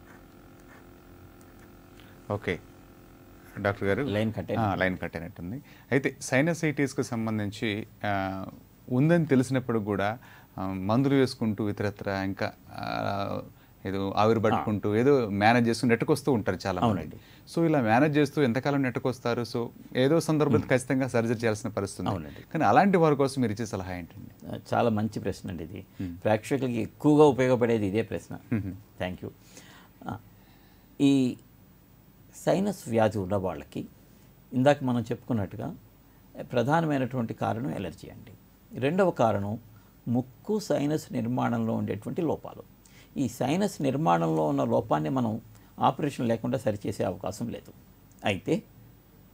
[SPEAKER 1] ఓకే డాక్టర్ గారు
[SPEAKER 2] లైన్ కట్
[SPEAKER 1] ఆ, లైన్ కట్ అయినట్టుంది అయితే సైనసైటిస్కి సంబంధించి ఆ, ఉందని తెలిసినప్పుడు కూడా ఆ, మందులు వేసుకుంటూ ఇతరత్ర ఇంకా ఆ, ఏదో ఆవిరి పట్టుకుంటూ ఏదో మేనేజ్ చేసుకుని నెట్టుకొస్తూ ఉంటారు చాలా మంది సో ఇలా మేనేజ్ చేస్తూ ఎంతకాలం నెట్టుకొస్తారు సో ఏదో సందర్భంలో ఖచ్చితంగా సర్జరీ చేయాల్సిన పరిస్థితి ఉంది.
[SPEAKER 2] అవునండి.
[SPEAKER 1] కానీ అలాంటి వారి కోసం మీరు ఇచ్చే సలహా ఏంటండి
[SPEAKER 2] చాలా మంచి ప్రశ్న అండి ఇది ప్రేక్షకులకి ఎక్కువగా ఉపయోగపడేది ఇదే ప్రశ్న థ్యాంక్ యూ ఈ సైనస్ వ్యాధి ఉన్న వాళ్ళకి ఇందాక మనం చెప్పుకున్నట్టుగా ప్రధానమైనటువంటి కారణం ఎలర్జీ అండి రెండవ కారణం ముక్కు సైనస్ నిర్మాణంలో ఉండేటువంటి లోపాలు ఈ సైనస్ నిర్మాణంలో ఉన్న లోపాన్ని మనం ఆపరేషన్ లేకుండా సరిచేసే అవకాశం లేదు అయితే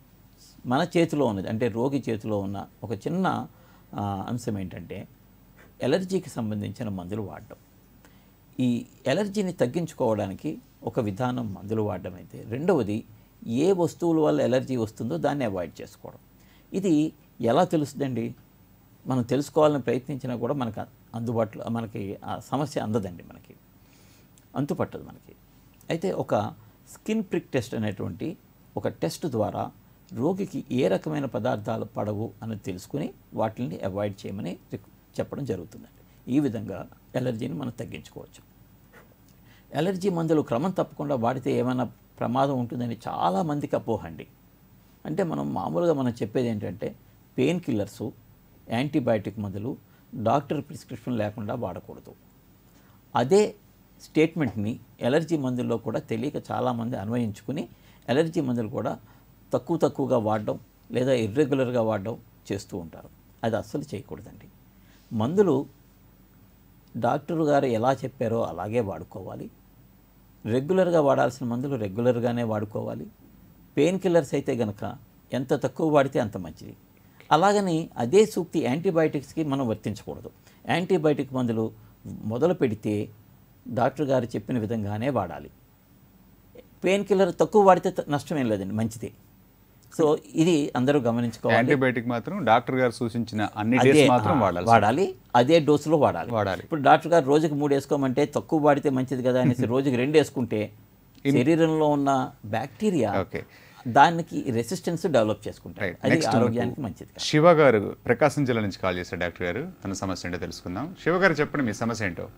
[SPEAKER 2] మన చేతిలో ఉన్నది అంటే రోగి చేతిలో ఉన్న ఒక చిన్న ఆ, అంశం ఏంటంటే ఎలర్జీకి సంబంధించిన మందులు వాడడం ఈ ఎలర్జీని తగ్గించుకోవడానికి ఒక విధానం మందులు వాడడం అయితే రెండవది ఏ వస్తువుల వల్ల ఎలర్జీ వస్తుందో దాన్ని అవాయిడ్ చేసుకోవడం ఇది ఎలా తెలుస్తుందండి మనం తెలుసుకోవాలని ప్రయత్నించినా కూడా మనకు అందుబాటులో మనకి ఆ సమస్య అందదండి మనకి అంతుపట్టదు మనకి అయితే ఒక స్కిన్ ప్రిక్ టెస్ట్ అనేటువంటి ఒక టెస్ట్ ద్వారా రోగికి ఏ రకమైన పదార్థాలు పడవు అని తెలుసుకుని వాటిని అవాయిడ్ చేయమని రిక్- చెప్పడం జరుగుతుందండి ఈ విధంగా ఎలర్జీని మనం తగ్గించుకోవచ్చు ఎలర్జీ మందులు క్రమం తప్పకుండా వాడితే ఏమైనా ప్రమాదం ఉంటుందని చాలామందికి అపోహండి అంటే మనం మామూలుగా మనం చెప్పేది ఏంటంటే పెయిన్ కిల్లర్సు యాంటీబయాటిక్ మందులు డాక్టర్ ప్రిస్క్రిప్షన్ లేకుండా వాడకూడదు అదే స్టేట్మెంట్ని ఎలర్జీ మందుల్లో కూడా తెలియక చాలామంది అన్వయించుకుని ఎలర్జీ మందులు కూడా తక్కువ తక్కువగా వాడడం లేదా ఇర్రెగ్యులర్గా వాడడం చేస్తూ ఉంటారు అది అస్సలు చేయకూడదండి మందులు డాక్టర్ గారు ఎలా చెప్పారో అలాగే వాడుకోవాలి రెగ్యులర్గా వాడాల్సిన మందులు రెగ్యులర్గానే వాడుకోవాలి పెయిన్ కిల్లర్స్ అయితే గనక ఎంత తక్కువ వాడితే అంత మంచిది అలాగని అదే సూక్తి యాంటీబయాటిక్స్కి మనం వర్తించకూడదు యాంటీబయాటిక్ మందులు మొదలు పెడితే డాక్టర్ గారు చెప్పిన విధంగానే వాడాలి పెయిన్ కిల్లర్ తక్కువ వాడితే త- నష్టం ఏం లేదండి మంచిది సో ఇది అందరూ గమనించుకోవాలి
[SPEAKER 1] యాంటీబయాటిక్ మాత్రం డాక్టర్ గారు సూచించిన అన్ని
[SPEAKER 2] అదే
[SPEAKER 1] డేస్ మాత్రం
[SPEAKER 2] ఆ,
[SPEAKER 1] వాడాలి
[SPEAKER 2] వాడాలి అదే డోసులో వాడాలి
[SPEAKER 1] వాడాలి.
[SPEAKER 2] ఇప్పుడు డాక్టర్ గారు రోజుకి మూడు వేసుకోమంటే తక్కువ వాడితే మంచిది కదా అనేసి రోజుకి రెండు వేసుకుంటే శరీరంలో ఉన్న బ్యాక్టీరియా
[SPEAKER 1] ఓకే
[SPEAKER 2] దానికి రెసిస్టెన్స్ డెవలప్ చేసుకుంటారు
[SPEAKER 1] రైట్
[SPEAKER 2] అది
[SPEAKER 1] నెక్స్ట్
[SPEAKER 2] ఆరోగ్యానికి మంచిది కాదు.
[SPEAKER 1] శివ గారు ప్రకాశం జిల్లా నుంచి కాల్ చేశారు డాక్టర్ గారు తన సమస్య ఏంటో తెలుసుకుందాం శివ గారు చెప్పండి మీ సమస్య ఏంటో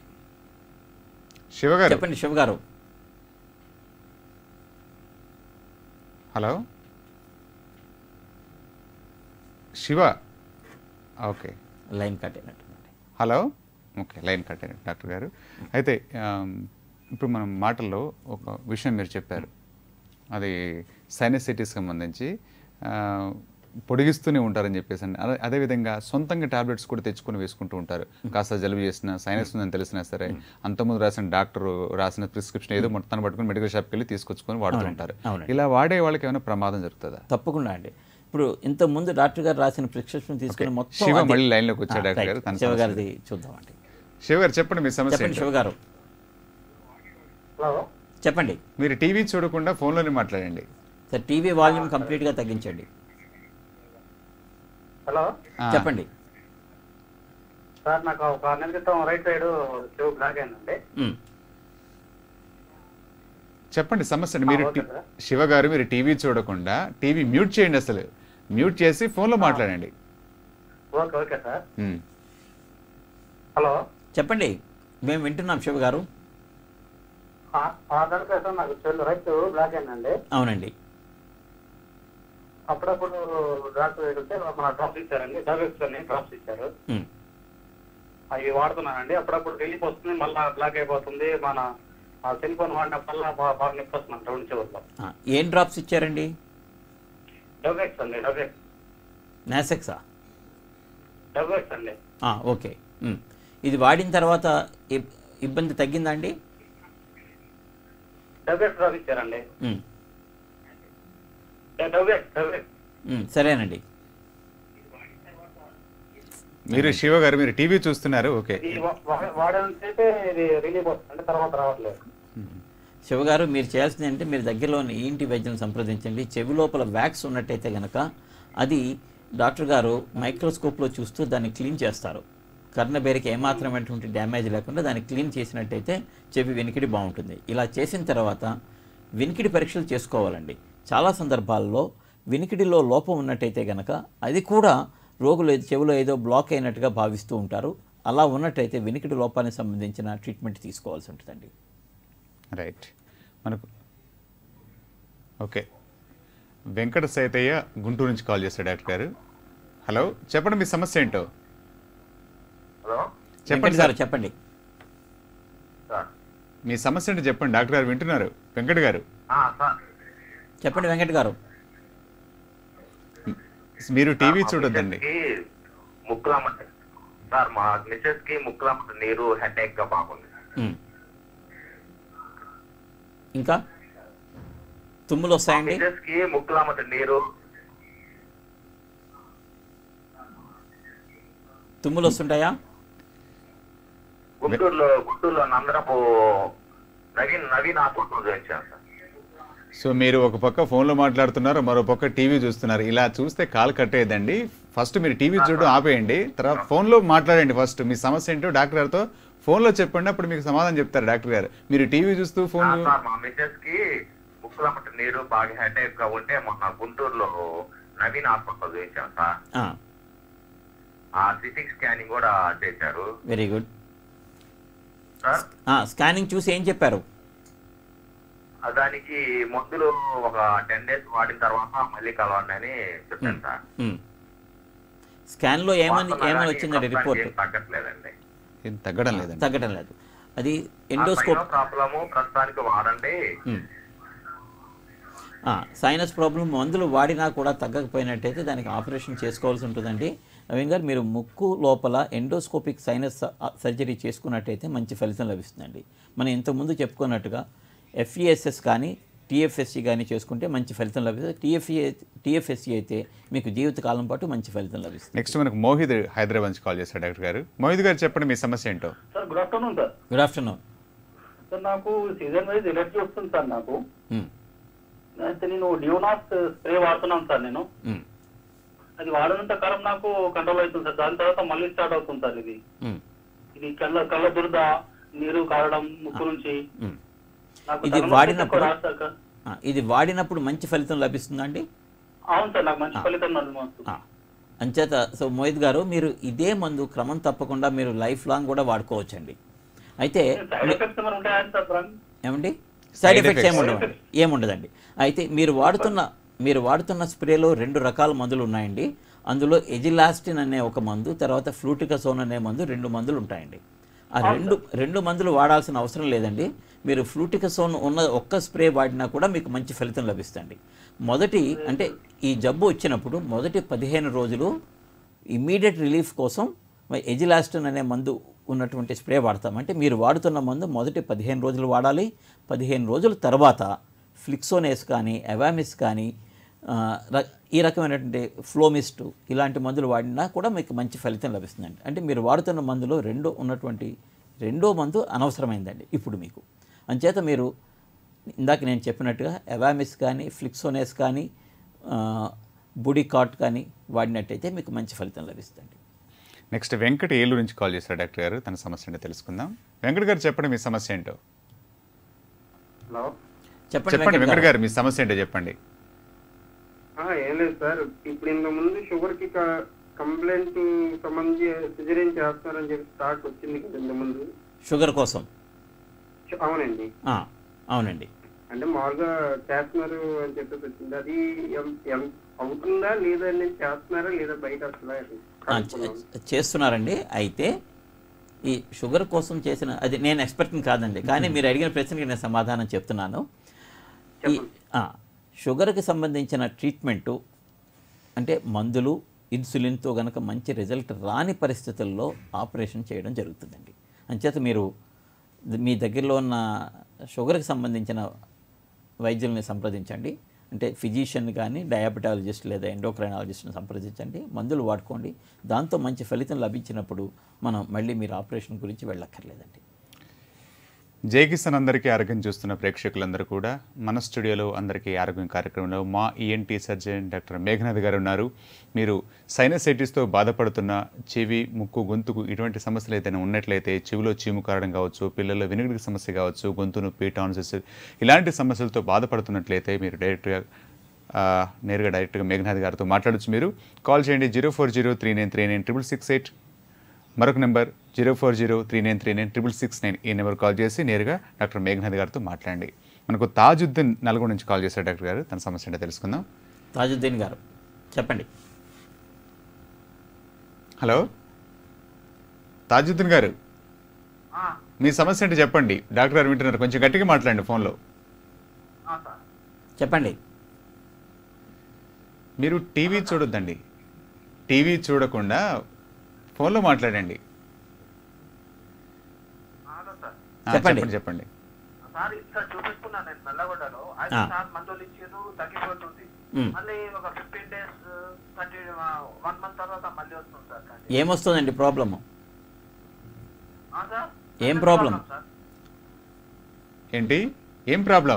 [SPEAKER 1] శివ గారు
[SPEAKER 2] చెప్పండి శివ గారు
[SPEAKER 1] hello Shiva okay
[SPEAKER 2] line cut అయినట్టుందండి
[SPEAKER 1] హలో ఓకే లైన్ కట్ అయ్యింది డాక్టర్ గారు అయితే ఆమ్, ఇప్పుడు మనం మాటల్లో ఒక విషయం మీరు చెప్పారు అది సైనసైటిస్ సంబంధించి ఆ, పొడిగిస్తూనే ఉంటారని చెప్పేసి అని అదే అదేవిధంగా సొంతంగా టాబ్లెట్స్ కూడా తెచ్చుకొని వేసుకుంటూ ఉంటారు కాస్త జలుబు చేసిన సైనస్ ఉందని తెలిసినా సరే అంతకుముందు రాసిన డాక్టర్ రాసిన ప్రిస్క్రిప్షన్ ఏదో మొత్తం పట్టుకొని మెడికల్ షాప్కి వెళ్ళి తీసుకొచ్చుకొని వాడుతూ ఉంటారు
[SPEAKER 2] అవునండి.
[SPEAKER 1] ఇలా వాడే వాళ్ళకి ఏమైనా ప్రమాదం జరుగుతుందా
[SPEAKER 2] తప్పకుండా అండి ఇప్పుడు ఇంత ముందు డాక్టర్ గారు రాసిన ప్రిస్క్రిప్షన్ తీసుకుని
[SPEAKER 1] ఓకే.
[SPEAKER 2] మొత్తం
[SPEAKER 1] శివ
[SPEAKER 2] అదే-
[SPEAKER 1] మళ్ళీ లైన్లోకి వచ్చాడు
[SPEAKER 2] ఆ,
[SPEAKER 1] డాక్టర్
[SPEAKER 2] రైట్.
[SPEAKER 1] గారు. తన
[SPEAKER 2] శివ
[SPEAKER 1] సమస్య
[SPEAKER 2] గారిది చూద్దామండి
[SPEAKER 1] శివ గారు చెప్పండి మీ సమస్య
[SPEAKER 2] చెప్పండి
[SPEAKER 1] ఏంటో.
[SPEAKER 2] శివ గారు
[SPEAKER 4] హలో
[SPEAKER 2] చెప్పండి
[SPEAKER 1] మీరు టీవీ చూడకుండా ఫోన్లోనే మాట్లాడండి
[SPEAKER 2] సార్ టీవీ వాల్యూమ్ కంప్లీట్గా తగ్గించండి
[SPEAKER 4] హలో
[SPEAKER 1] ఆ,
[SPEAKER 2] చెప్పండి
[SPEAKER 4] సార్ నాకు ఒక ఆరు నెలల క్రితం రైట్ సైడ్ చెవు బ్లాక్ అయిందండి
[SPEAKER 2] ఉమ్.
[SPEAKER 1] చెప్పండి సమస్య అండి. మీరు
[SPEAKER 4] ఆ, ఓకే
[SPEAKER 1] టి-
[SPEAKER 4] సార్.
[SPEAKER 1] శివ గారు మీరు టీవీ చూడకుండా టీవీ మ్యూట్ చేయండి అసలు మ్యూట్ చేసి ఫోన్లో మాట్లాడండి
[SPEAKER 4] ఓకే ఓకే సార్
[SPEAKER 1] ఉమ్.
[SPEAKER 4] హలో
[SPEAKER 2] చెప్పండి మేము వింటున్నాం శివ గారు
[SPEAKER 4] ఆ- ఆరు నెలల క్రితం నాకు చెవు రైట్ బ్లాక్ అయిందండి
[SPEAKER 2] అవునండి
[SPEAKER 4] అప్పుడప్పుడు డాక్టర్ వెళ్తే మన డ్రాప్స్ ఇచ్చారండి టాబ్లెట్స్ అన్ని డ్రాప్స్ ఇచ్చారు
[SPEAKER 2] ఉమ్.
[SPEAKER 4] అవి వాడుతున్నానండి అప్పుడప్పుడు రిలీఫ్ వస్తుంది మళ్ళీ బ్లాక్ అయిపోతుంది మన ఆ సెల్ ఫోన్ వాడినప్పుడల్లా బాగా బాగా నొప్పి వస్తుంది రెండు చెవుల్లో
[SPEAKER 2] ఆ, ఏం డ్రాప్స్ ఇచ్చారండి
[SPEAKER 4] డబ్లెక్స్ అండి డబ్లెక్స్
[SPEAKER 2] నాసెక్సా
[SPEAKER 4] డబ్లెక్స్ అండి
[SPEAKER 2] ఆ, ఓకే ఉమ్. ఇది వాడిన తర్వాత ఇబ్- ఇబ్బంది తగ్గిందా అండి
[SPEAKER 4] డబ్లెక్స్ డ్రాప్ ఇచ్చారండి
[SPEAKER 2] ఉమ్.
[SPEAKER 4] డబ్లెక్స్ డబ్లెక్స్
[SPEAKER 2] ఉమ్, సరేనండి
[SPEAKER 1] మీరు శివ గారు మీరు టీవీ చూస్తున్నారు ఓకే
[SPEAKER 4] ఇది వాడేంటే ఇది రిలీఫ్ వస్తుంది తర్వాత రావట్లేదు
[SPEAKER 2] శివగారు మీరు చేయాల్సింది అంటే మీరు దగ్గరలోని ఈంటి వైద్యం సంప్రదించండి చెవి లోపల వ్యాక్స్ ఉన్నట్టయితే గనక అది డాక్టర్ గారు మైక్రోస్కోప్లో చూస్తూ దాన్ని క్లీన్ చేస్తారు కర్ణబేరికి ఏమాత్రమైనటువంటి డ్యామేజ్ లేకుండా దాన్ని క్లీన్ చేసినట్టయితే చెవి వెనికిడి బాగుంటుంది ఇలా చేసిన తర్వాత వినికిడి పరీక్షలు చేసుకోవాలండి చాలా సందర్భాల్లో వినికిడిలో లోపం ఉన్నట్టయితే గనక అది కూడా రోగులు ఏదో- చెవిలో ఏదో బ్లాక్ అయినట్టుగా భావిస్తూ ఉంటారు అలా ఉన్నట్టయితే వినికిడి లోపానికి సంబంధించిన ట్రీట్మెంట్ తీసుకోవాల్సి ఉంటుందండి
[SPEAKER 1] రైట్ మనకు ఓకే వెంకట సైతయ్య గుంటూరు నుంచి కాల్ చేశాడు డాక్టర్ గారు హలో చెప్పండి మీ సమస్య ఏంటో
[SPEAKER 3] హలో
[SPEAKER 1] చెప్పండి
[SPEAKER 2] వెంకట్
[SPEAKER 1] సార్
[SPEAKER 2] గారు చెప్పండి
[SPEAKER 3] సార్
[SPEAKER 1] మీ సమస్య ఏంటో చెప్పండి డాక్టర్ గారు వింటున్నారు వెంకట గారు
[SPEAKER 3] ఆ, సార్
[SPEAKER 2] చెప్పండి వెంకట్ గారు
[SPEAKER 1] మీరు టీవీ
[SPEAKER 3] మా
[SPEAKER 1] చూడొద్దండి
[SPEAKER 3] మిస్సెస్ కి ముక్కులమ్మ సార్ మా మిస్సెస్ కి ముక్కులమ్మ నీరు హెడేక్ గా బాగుంది
[SPEAKER 2] ఉమ్. ఇంకా తుమ్ములు వస్తాయండి
[SPEAKER 3] మిస్సెస్ కి ముక్కులమ్మ నీరు
[SPEAKER 2] తుమ్ములు వస్తుంటాయా
[SPEAKER 8] గుంటూరులో గుంటూరులో నందరపు నవీన్ నవీన్ హాస్పిటల్ వచ్చాను సార్
[SPEAKER 1] సో మీరు ఒక పక్క ఫోన్లో మాట్లాడుతున్నారు మరో పక్క టీవీ చూస్తున్నారు ఇలా చూస్తే కాల్ కట్టేయదండి ఫస్ట్ మీరు టీవీ చూడడం ఆపేయండి తర్వాత ఫోన్లో మాట్లాడండి ఫస్ట్ మీ సమస్య ఏంటో డాక్టర్ గారితో ఫోన్లో చెప్పండి అప్పుడు మీకు సమాధానం చెప్తారు డాక్టర్ గారు మీరు టీవీ చూస్తూ ఫోన్
[SPEAKER 8] ఆ, సార్ మా మిస్సెస్ కి ముక్కుల మట్టి నీరు బాగా హెడేక్ గా ఉంటే మొన్న గుంటూరులో నవీన్ హాస్పిటల్ చేశాను సార్ ఆ సిటీ స్కానింగ్ కూడా చేశారు
[SPEAKER 2] వెరీ గుడ్
[SPEAKER 8] సార్
[SPEAKER 2] స్కానింగ్ చూసి ఏం చెప్పారు
[SPEAKER 8] ఆ, దానికి మందులు ఒక టెన్ డేస్ వాడిన తర్వాత మళ్ళీ కలవండి అని చెప్పాను సార్
[SPEAKER 2] మ్. స్కాన్లో ఏమని
[SPEAKER 8] వాడుతున్నా
[SPEAKER 2] ఏమని
[SPEAKER 8] కానీ
[SPEAKER 2] వచ్చిందండి
[SPEAKER 8] ప్రస్తుతానికి
[SPEAKER 2] రిపోర్ట్
[SPEAKER 8] ఏం తగ్గట్లేదండి
[SPEAKER 1] ఏం తగ్గడం లేదండి
[SPEAKER 2] తగ్గడం లేదు అది ఎండోస్కోప్
[SPEAKER 8] ప్రాబ్లము ప్రస్తుతానికి వాడండి
[SPEAKER 2] సైనస్ ప్రాబ్లం మందులు వాడినా కూడా తగ్గకపోయినట్టయితే దానికి ఆపరేషన్ చేసుకోవాల్సి ఉంటుందండి నవీన్ గారు మీరు ముక్కు లోపల ఎండోస్కోపిక్ సైనస్ సర్జరీ చేసుకున్నట్టయితే మంచి ఫలితం లభిస్తుందండి మనం ఇంతకుముందు చెప్పుకున్నట్టుగా ఎఫ్ఈఎస్ఎస్ కానీ టీఎఫ్ఎస్సి కానీ చేసుకుంటే మంచి ఫలితం లభిస్తుంది టీఎఫ్ఈ టీఎఫ్ఎస్సి అయితే మీకు జీవితకాలం పాటు మంచి ఫలితం లభిస్తుంది
[SPEAKER 1] నెక్స్ట్ మనకు మోహిద్ హైదరాబాద్ నుంచి కాల్ చేశారు డాక్టర్ గారు మోహిద్ గారు చెప్పండి మీ సమస్య ఏంటో
[SPEAKER 9] sir good afternoon sir
[SPEAKER 2] good afternoon
[SPEAKER 9] sir నాకు సీజన్ వైజ్ ఎలర్జీ వస్తుంది సార్ నాకు అయితే నేను డియోనాస్ స్ప్రే వాడుతున్నాను సార్ నేను అది వాడినంత కాలం నాకు కంట్రోల్ అవుతుంది సార్ దాని తర్వాత మళ్ళీ స్టార్ట్ అవుతుంది సార్ ఇది ఇది కళ్ళ కళ్ళ దురద నీరు కారడం ముక్కు నుంచి నాకు
[SPEAKER 2] ఇది
[SPEAKER 9] తలనొప్పి
[SPEAKER 2] వాడినప్పుడు
[SPEAKER 9] ఎక్కువ రాదు సార్ కా-
[SPEAKER 2] ఆ, ఇది వాడినప్పుడు మంచి ఫలితం లభిస్తుందా అండి
[SPEAKER 9] అవును సార్ నాకు మంచి ఫలితం నడుమొస్తుంది
[SPEAKER 2] ఆ, అంచేత సో మోహిత్ గారు మీరు ఇదే మందు క్రమం తప్పకుండా మీరు లైఫ్ లాంగ్ కూడా వాడుకోవచ్చండి అయితే
[SPEAKER 9] సైడ్ ఎఫెక్ట్స్ ఏమైనా ఉంటాయా సార్ బ్రాన్?
[SPEAKER 2] ఏమండి
[SPEAKER 1] Side
[SPEAKER 2] సైడ్ ఎఫెక్ట్స్
[SPEAKER 1] effects.
[SPEAKER 2] ఏముండవండి ఏముండదండి అయితే మీరు వాడుతున్న మీరు వాడుతున్న స్ప్రేలో రెండు రకాల మందులు ఉన్నాయండి అందులో ఎజిలాస్టిన్ అనే ఒక మందు తర్వాత ఫ్లూటికసోన్ అనే మందు రెండు మందులు ఉంటాయండి ఆ రెండు రెండు మందులు వాడాల్సిన అవసరం లేదండి మీరు ఫ్లూటికసోన్ ఉన్న ఒక్క స్ప్రే వాడినా కూడా మీకు మంచి ఫలితం లభిస్తుంది మొదటి అంటే ఈ జబ్బు వచ్చినప్పుడు మొదటి పదిహేను రోజులు ఇమ్మీడియట్ రిలీఫ్ కోసం ఎజిలాస్టిన్ అనే మందు ఉన్నటువంటి స్ప్రే వాడతాం అంటే మీరు వాడుతున్న మందు మొదటి పదిహేను రోజులు వాడాలి పదిహేను రోజుల తర్వాత ఫ్లిక్సోనేస్ కానీ అవామిస్ కానీ ఆ, ర- ఈ రకమైనటువంటి ఫ్లోమిస్ట్ ఇలాంటి మందులు వాడినా కూడా మీకు మంచి ఫలితం లభిస్తుందండి అంటే మీరు వాడుతున్న మందులో రెండో ఉన్నటువంటి రెండో మందు అనవసరమైందండి ఇప్పుడు మీకు అంచేత మీరు ఇందాక నేను చెప్పినట్టుగా అవామిస్ కానీ ఫ్లిక్సోనేస్ కానీ ఆ, బుడికాట్ కానీ వాడినట్టయితే మీకు మంచి ఫలితం లభిస్తుంది
[SPEAKER 1] నెక్స్ట్ వెంకట ఏలూరు నుంచి కాల్ చేశారు డాక్టర్ గారు తన సమస్య ఏంటో తెలుసుకుందాం వెంకట గారు చెప్పండి మీ సమస్య ఏంటో
[SPEAKER 4] హలో
[SPEAKER 2] చెప్పండి
[SPEAKER 1] చెప్పండి
[SPEAKER 2] వెంకట్
[SPEAKER 1] వెంకట
[SPEAKER 2] గారు.
[SPEAKER 1] గారు మీ సమస్య ఏంటో చెప్పండి
[SPEAKER 4] ఆ, ఏం లేదు సార్ ఇప్పుడు ఇంత ముందు షుగర్ కి కంప్లైంట్ సంబంధించి సిజరీన్ చేస్తున్నారని చెప్పి స్టార్ట్ వచ్చింది కదా ఇంత ముందు
[SPEAKER 2] షుగర్ కోసం
[SPEAKER 4] చ- అవునండి
[SPEAKER 2] ఆ, అవునండి
[SPEAKER 4] అంటే మామూలుగా చేస్తున్నారు అని చెప్పేసి వచ్చింది అది ఎం- ఎం- అవుతుందా లేదా అని చేస్తున్నారా లేదా బయట అసలు
[SPEAKER 2] ఆ, చే- చేస్తున్నారండి అయితే ఈ షుగర్ కోసం చేసిన అది నేను ఎక్స్పర్ట్ని కాదండి కానీ మీరు అడిగిన ప్రశ్నకి నేను సమాధానం చెప్తున్నాను ఈ ఆ, షుగర్కి సంబంధించిన ట్రీట్మెంటు అంటే మందులు ఇన్సులిన్తో గనక మంచి రిజల్ట్ రాని పరిస్థితుల్లో ఆపరేషన్ చేయడం జరుగుతుందండి అంచేత మీరు ద- మీ దగ్గరలో ఉన్న షుగర్కి సంబంధించిన వైద్యుల్ని సంప్రదించండి అంటే ఫిజిషియన్ కానీ డయాబెటాలజిస్ట్ లేదా ఎండోక్రైనాలజిస్ట్ని సంప్రదించండి మందులు వాడుకోండి దాంతో మంచి ఫలితం లభించినప్పుడు మనం మళ్ళీ మీరు ఆపరేషన్ గురించి వెళ్ళక్కర్లేదండి
[SPEAKER 1] జై కిసాన్ అందరికీ ఆరోగ్యం చూస్తున్న ప్రేక్షకులందరూ కూడా మన స్టూడియోలో అందరికీ ఆరోగ్యం కార్యక్రమంలో మా ఈఎన్టీ సర్జన్ డాక్టర్ మేఘనాథ్ గారు ఉన్నారు మీరు సైనసైటిస్తో బాధపడుతున్న చెవి ముక్కు గొంతుకు ఇటువంటి సమస్యలు ఏదైనా ఉన్నట్లయితే చెవిలో చీము కారడం కావచ్చు పిల్లల్లో వినికిడి సమస్య కావచ్చు గొంతు నొప్పి టాన్సిస్ ఇలాంటి సమస్యలతో బాధపడుతున్నట్లయితే మీరు డైరెక్ట్గా ఆ, నేరుగా డైరెక్ట్గా మేఘనాథ్ గారితో మాట్లాడొచ్చు మీరు కాల్ చేయండి zero four zero three nine three nine triple six eight మరొక number zero four zero three nine three nine triple six nine ఈ నెంబర్ కాల్ చేసి నేరుగా డాక్టర్ మేఘనాథ్ గారితో మాట్లాడండి మనకు తాజుద్దీన్ నల్గొండ నుంచి కాల్ చేశారు డాక్టర్ గారు తన సమస్య ఏంటో తెలుసుకుందాం
[SPEAKER 2] తాజుద్దీన్ గారు చెప్పండి
[SPEAKER 1] హలో తాజుద్దీన్ గారు మీ సమస్య ఏంటో చెప్పండి డాక్టర్ గారు వింటున్నారు కొంచెం గట్టిగా మాట్లాడండి ఫోన్లో
[SPEAKER 2] చెప్పండి
[SPEAKER 1] మీరు టీవీ చూడొద్దండి టీవీ చూడకుండా ఫోన్లో మాట్లాడండి ఆ,
[SPEAKER 2] చెప్పండి.
[SPEAKER 1] చెప్పండి చెప్పండి
[SPEAKER 8] సార్ ఇక్కడ చూపించుకున్నాను నేను నల్లగొండలో
[SPEAKER 2] ఆ.
[SPEAKER 8] అయితే సార్ మందులు ఇచ్చారు తగ్గిపోతుంది
[SPEAKER 2] మ్.
[SPEAKER 8] మళ్ళీ ఒక fifteen days thirty one month తర్వాత మళ్ళీ వస్తుంది సార్ కానీ
[SPEAKER 2] ఏమొస్తుందండి ప్రాబ్లము
[SPEAKER 8] ఆ, సార్
[SPEAKER 2] ఏం ప్రాబ్లం
[SPEAKER 1] ఏంటి ఏం ప్రాబ్లం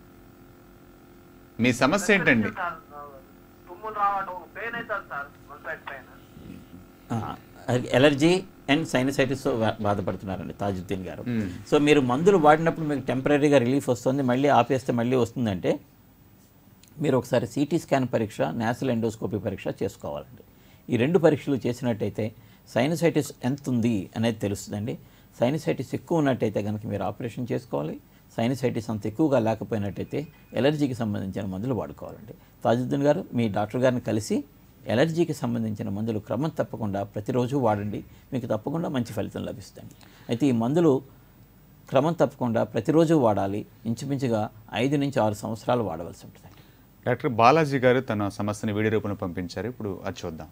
[SPEAKER 1] మీ సమస్య ఏంటండి
[SPEAKER 7] తుమ్ములు రావడం పెయిన్ అవుతుంది sir one side pain
[SPEAKER 2] allergy and సైనసైటిస్తో బాధపడుతున్నారండి తాజుద్దీన్ గారు
[SPEAKER 1] మ్మ్.
[SPEAKER 2] సో మీరు మందులు వాడినప్పుడు మీకు టెంపరీగా రిలీఫ్ వస్తుంది మళ్ళీ ఆపేస్తే మళ్ళీ వస్తుందంటే మీరు ఒకసారి సిటీ స్కాన్ పరీక్ష నేషనల్ ఎండోస్కోపీ పరీక్ష చేసుకోవాలండి ఈ రెండు పరీక్షలు చేసినట్టయితే సైనసైటిస్ ఎంత ఉంది అనేది తెలుస్తుందండి సైనసైటిస్ ఎక్కువ ఉన్నట్టయితే కనుక మీరు ఆపరేషన్ చేసుకోవాలి సైనసైటిస్ అంత ఎక్కువగా లేకపోయినట్టయితే ఎలర్జీకి సంబంధించిన మందులు వాడుకోవాలండి తాజుద్దీన్ గారు మీ డాక్టర్ గారిని కలిసి ఎలర్జీకి సంబంధించిన మందులు క్రమం తప్పకుండా ప్రతిరోజు వాడండి మీకు తప్పకుండా మంచి ఫలితం లభిస్తుంది అయితే ఈ మందులు క్రమం తప్పకుండా ప్రతిరోజు వాడాలి ఇంచుమించుగా ఐదు నుంచి ఆరు సంవత్సరాలు వాడవలసి ఉంటుంది
[SPEAKER 1] డాక్టర్ బాలాజీ గారు తన సమస్యని వీడియో రూపంలో పంపించారు ఇప్పుడు అది చూద్దాం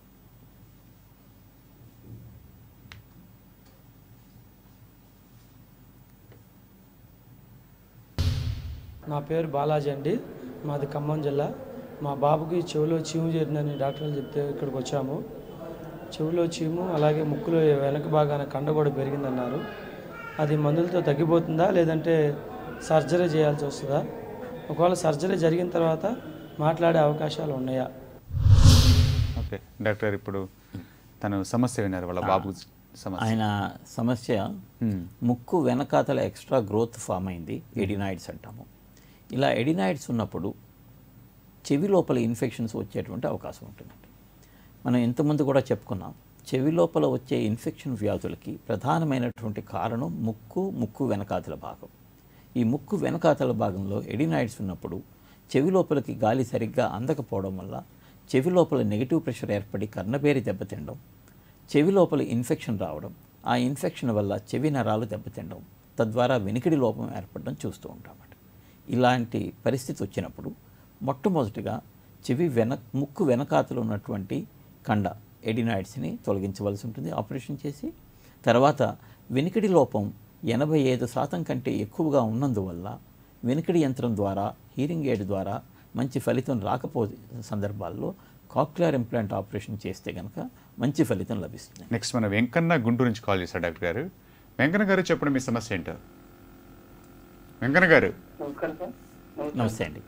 [SPEAKER 5] నా పేరు బాలాజీ అండి మాది ఖమ్మం జిల్లా మా బాబుకి చెవిలో చీము చేరిందని డాక్టర్లు చెప్తే ఇక్కడికి వచ్చాము చెవిలో చీము అలాగే ముక్కులో వెనక భాగాన కండ కూడా పెరిగిందన్నారు అది మందులతో తగ్గిపోతుందా లేదంటే సర్జరీ చేయాల్సి వస్తుందా ఒకవేళ సర్జరీ జరిగిన తర్వాత మాట్లాడే అవకాశాలు ఉన్నాయా
[SPEAKER 1] ఓకే డాక్టర్ ఇప్పుడు తను సమస్య విన్నారు వాళ్ళ బాబు సమస్య
[SPEAKER 2] ఆయన సమస్య
[SPEAKER 1] మ్మ్.
[SPEAKER 2] ముక్కు వెనకాతల ఎక్స్ట్రా గ్రోత్ ఫామ్ అయింది ఎడినాయిడ్స్ అంటాము ఇలా ఎడినాయిడ్స్ ఉన్నప్పుడు చెవి లోపల ఇన్ఫెక్షన్స్ వచ్చేటువంటి అవకాశం ఉంటుందండి మనం ఇంతకుముందు కూడా చెప్పుకున్నాం చెవి లోపల వచ్చే ఇన్ఫెక్షన్ వ్యాధులకి ప్రధానమైనటువంటి కారణం ముక్కు ముక్కు వెనకాతల భాగం ఈ ముక్కు వెనకాతల భాగంలో ఎడినాయిడ్స్ ఉన్నప్పుడు చెవి లోపలికి గాలి సరిగ్గా అందకపోవడం వల్ల చెవి లోపల నెగిటివ్ ప్రెషర్ ఏర్పడి కర్ణబేరి దెబ్బతినడం చెవి లోపల ఇన్ఫెక్షన్ రావడం ఆ ఇన్ఫెక్షన్ వల్ల చెవి నరాలు దెబ్బతినడం తద్వారా వెనికిడి లోపం ఏర్పడడం చూస్తూ ఉంటామట ఇలాంటి పరిస్థితి వచ్చినప్పుడు మొట్టమొదటిగా చెవి వెన ముక్కు వెనకాతలు ఉన్నటువంటి కండ ఎడినాయిడ్స్ని తొలగించవలసి ఉంటుంది ఆపరేషన్ చేసి తర్వాత వెనికిడి లోపం ఎనభై ఐదు శాతం కంటే ఎక్కువగా ఉన్నందువల్ల వెనికిడి యంత్రం ద్వారా హీరింగ్ ఎయిడ్ ద్వారా మంచి ఫలితం రాకపో సందర్భాల్లో కాక్లియర్ ఇంప్లాంట్ ఆపరేషన్ చేస్తే కనుక మంచి ఫలితం లభిస్తుంది
[SPEAKER 1] నెక్స్ట్ మన వెంకన్న గుంటూరు నుంచి కాల్ చేశారు డాక్టర్ గారు వెంకన్న గారు చెప్పండి మీ సమస్య ఏంటో వెంకన్న గారు
[SPEAKER 7] నమస్కారం సార్ నమస్కారం.
[SPEAKER 2] నమస్తే అండి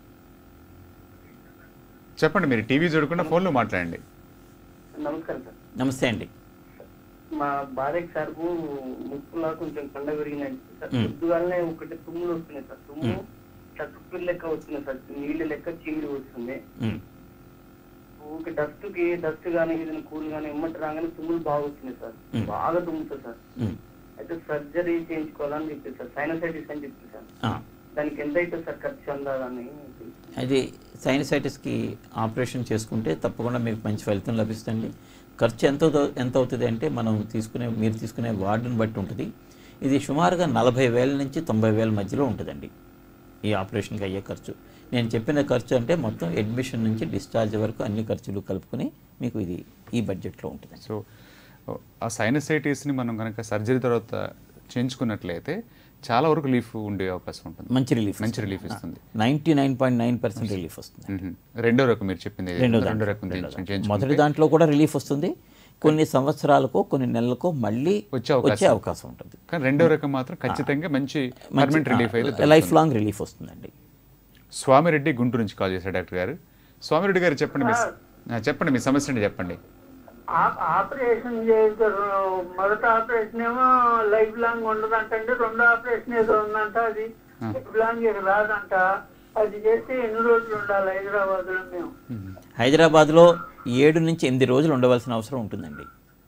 [SPEAKER 1] చెప్పండి మీరు టీవీ చూడకుండా ఫోన్లో మాట్లాడండి
[SPEAKER 7] నమస్కారం సార్
[SPEAKER 2] నమస్తే అండి
[SPEAKER 7] మా భార్యకి సార్ ముక్కులా కొంచెం కండ పెరిగినాయి సార్
[SPEAKER 2] మ్మ్.
[SPEAKER 7] పొద్దుగాలనే ఒకటి తుమ్ములు వస్తున్నాయి సార్ తుమ్ము ఇట్లా తుప్పులు లెక్క వస్తున్నాయి సార్ నీళ్ళు లెక్క చీమిడి వస్తుంది
[SPEAKER 2] మ్,
[SPEAKER 7] ఊరికి డస్ట్ కి డస్ట్ గానీ ఏదైనా కూల్ గానీ ఎమ్మటి రాగానే తుమ్ములు బాగా వచ్చినాయి సార్
[SPEAKER 2] మ్మ్.
[SPEAKER 7] బాగా తుమ్ముతుంది సార్
[SPEAKER 2] మ్,
[SPEAKER 7] అయితే సర్జరీ చేయించుకోవాలని చెప్పి సార్ సైనసైటిస్ అని చెప్పి సార్
[SPEAKER 2] ఆ.
[SPEAKER 7] దానికి ఎంత అవుతుంది సార్ ఖర్చు అందాలని
[SPEAKER 2] అది సైనసైటిస్కి ఆపరేషన్ చేసుకుంటే తప్పకుండా మీకు మంచి ఫలితం లభిస్తుంది ఖర్చు ఎంత అవుతో- ఎంత అవుతుంది అంటే మనం తీసుకునే మీరు తీసుకునే వార్డుని బట్టి ఉంటుంది ఇది సుమారుగా నలభై వేల నుంచి తొంభై వేల మధ్యలో ఉంటుందండి ఈ ఆపరేషన్కి అయ్యే ఖర్చు నేను చెప్పిన ఖర్చు అంటే మొత్తం అడ్మిషన్ నుంచి డిశ్చార్జ్ వరకు అన్ని ఖర్చులు కలుపుకొని మీకు ఇది ఈ బడ్జెట్లో ఉంటుంది
[SPEAKER 1] సో ఆ సైనసైటిస్ని మనం కనుక సర్జరీ తర్వాత చేయించుకున్నట్లయితే చాలా వరకు రిలీఫ్ ఉండే అవకాశం ఉంటుంది
[SPEAKER 2] మంచి రిలీఫ్
[SPEAKER 1] మంచి రిలీఫ్ ఇస్తుంది
[SPEAKER 2] ninety nine point nine percent relief వస్తుంది
[SPEAKER 1] మ్మ్. రెండో రకం మీరు చెప్పింది
[SPEAKER 2] రెండో
[SPEAKER 1] రెండో
[SPEAKER 2] దాంట్లో,
[SPEAKER 1] రకం
[SPEAKER 2] రెండో
[SPEAKER 1] చేయించు-
[SPEAKER 2] దాంట్లో.
[SPEAKER 1] చేయించుకుంటే
[SPEAKER 2] మొదటి దాంట్లో కూడా రిలీఫ్ వస్తుంది కొన్ని సంవత్సరాలకో కొన్ని నెలలకో మళ్ళీ
[SPEAKER 1] వచ్చే అవకాశం
[SPEAKER 2] వచ్చే అవకాశం ఉంటుంది
[SPEAKER 1] కానీ రెండో రకం మాత్రం ఖచ్చితంగా మంచి పర్మనెంట్ రిలీఫ్ అయితే
[SPEAKER 2] లైఫ్
[SPEAKER 1] దొరుకుతుంది.
[SPEAKER 2] లాంగ్ రిలీఫ్ వస్తుందండి
[SPEAKER 1] స్వామిరెడ్డి గుంటూరు నుంచి కాల్ చేశారు డాక్టర్ గారు స్వామిరెడ్డి గారు చెప్పండి మీ ఆ, చెప్పండి మీ సమస్య ఏంటి చెప్పండి
[SPEAKER 10] ఆ- ఆపరేషన్ చేశారు మొదటి ఆపరేషన్ ఏమో లైఫ్ లాంగ్ ఉండదంటండి రెండో ఆపరేషన్ ఏదో ఉందంట అది లైఫ్ లాంగ్ ఇక రాదంట అది చేస్తే ఎన్ని రోజులు ఉండాలి హైదరాబాద్ లో మేము
[SPEAKER 2] హైదరాబాద్లో ఏడు నుంచి ఎనిమిది రోజులు ఉండవలసిన అవసరం ఉంటుందండి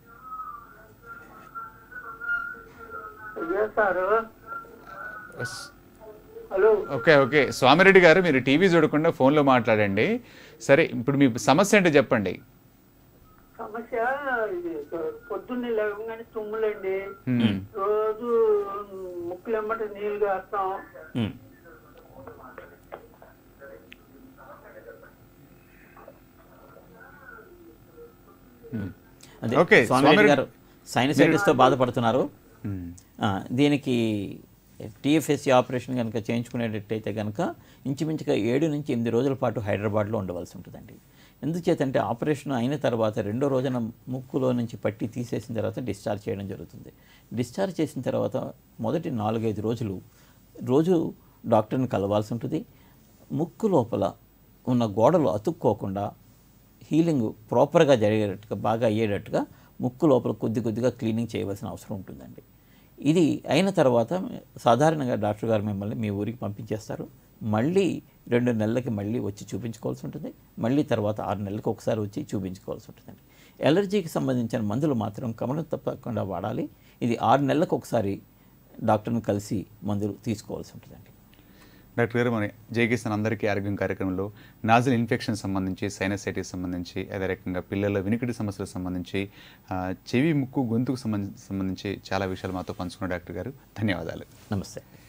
[SPEAKER 10] చేస్తారు హలో
[SPEAKER 1] ఓకే ఓకే స్వామిరెడ్డి గారు మీరు టీవీ చూడకుండా ఫోన్లో మాట్లాడండి సరే ఇప్పుడు మీ సమస్య ఏంటో చెప్పండి
[SPEAKER 10] సమస్య ఇది పొద్దున్నే లేవగానే తుమ్ములండి
[SPEAKER 1] మ్మ్.
[SPEAKER 10] రోజు ముక్కులు ఎమ్మటి నీళ్ళు కాస్తాం
[SPEAKER 2] ఉమ్. అదే
[SPEAKER 1] ఓకే,
[SPEAKER 2] స్వామిరెడ్డి
[SPEAKER 1] స్వామిరెడ్డి-
[SPEAKER 2] గారు సైనసైటిస్తో బాధపడుతున్నారు
[SPEAKER 1] మ్మ్.
[SPEAKER 2] ఆ, దీనికి టీఎఫ్ఎస్సి ఆపరేషన్ కనుక చేయించుకునేటట్టయితే కనుక ఇంచుమించుగా ఏడు నుంచి ఎనిమిది రోజుల పాటు హైదరాబాద్లో ఉండవలసి ఉంటుందండి ఎందుచేతంటే ఆపరేషన్ అయిన తర్వాత రెండో రోజున ముక్కులో నుంచి పట్టి తీసేసిన తర్వాత డిశ్చార్జ్ చేయడం జరుగుతుంది డిశ్చార్జ్ చేసిన తర్వాత మొదటి నాలుగైదు రోజులు రోజు డాక్టర్ని కలవాల్సి ఉంటుంది ముక్కు లోపల ఉన్న గోడలు అతుక్కోకుండా హీలింగ్ ప్రాపర్గా జరిగేటట్టుగా బాగా అయ్యేటట్టుగా ముక్కు లోపల కొద్ది కొద్దిగా క్లీనింగ్ చేయవలసిన అవసరం ఉంటుందండి ఇది అయిన తర్వాత సాధారణంగా డాక్టర్ గారు మిమ్మల్ని మీ ఊరికి పంపించేస్తారు మళ్ళీ రెండు నెలలకి మళ్ళీ వచ్చి చూపించుకోవాల్సి ఉంటుంది మళ్ళీ తర్వాత ఆరు నెలలకు ఒకసారి వచ్చి చూపించుకోవాల్సి ఉంటుందండి ఎలర్జీకి సంబంధించిన మందులు మాత్రం కమలం తప్పకుండా వాడాలి ఇది ఆరు నెలలకు ఒకసారి డాక్టర్ని కలిసి మందులు తీసుకోవాల్సి ఉంటుందండి
[SPEAKER 1] డాక్టర్ గారు మన జేకిస్తాన్ అందరికీ ఆరోగ్యం కార్యక్రమంలో నాజల్ ఇన్ఫెక్షన్ సంబంధించి సైనసైటిస్ సంబంధించి అదే రకంగా పిల్లల వినికిడి సమస్యలకు సంబంధించి ఆ, చెవి ముక్కు గొంతుకు సంబంధించి సంబంధించి చాలా విషయాలు మాతో పంచుకున్న డాక్టర్ గారు ధన్యవాదాలు
[SPEAKER 2] నమస్తే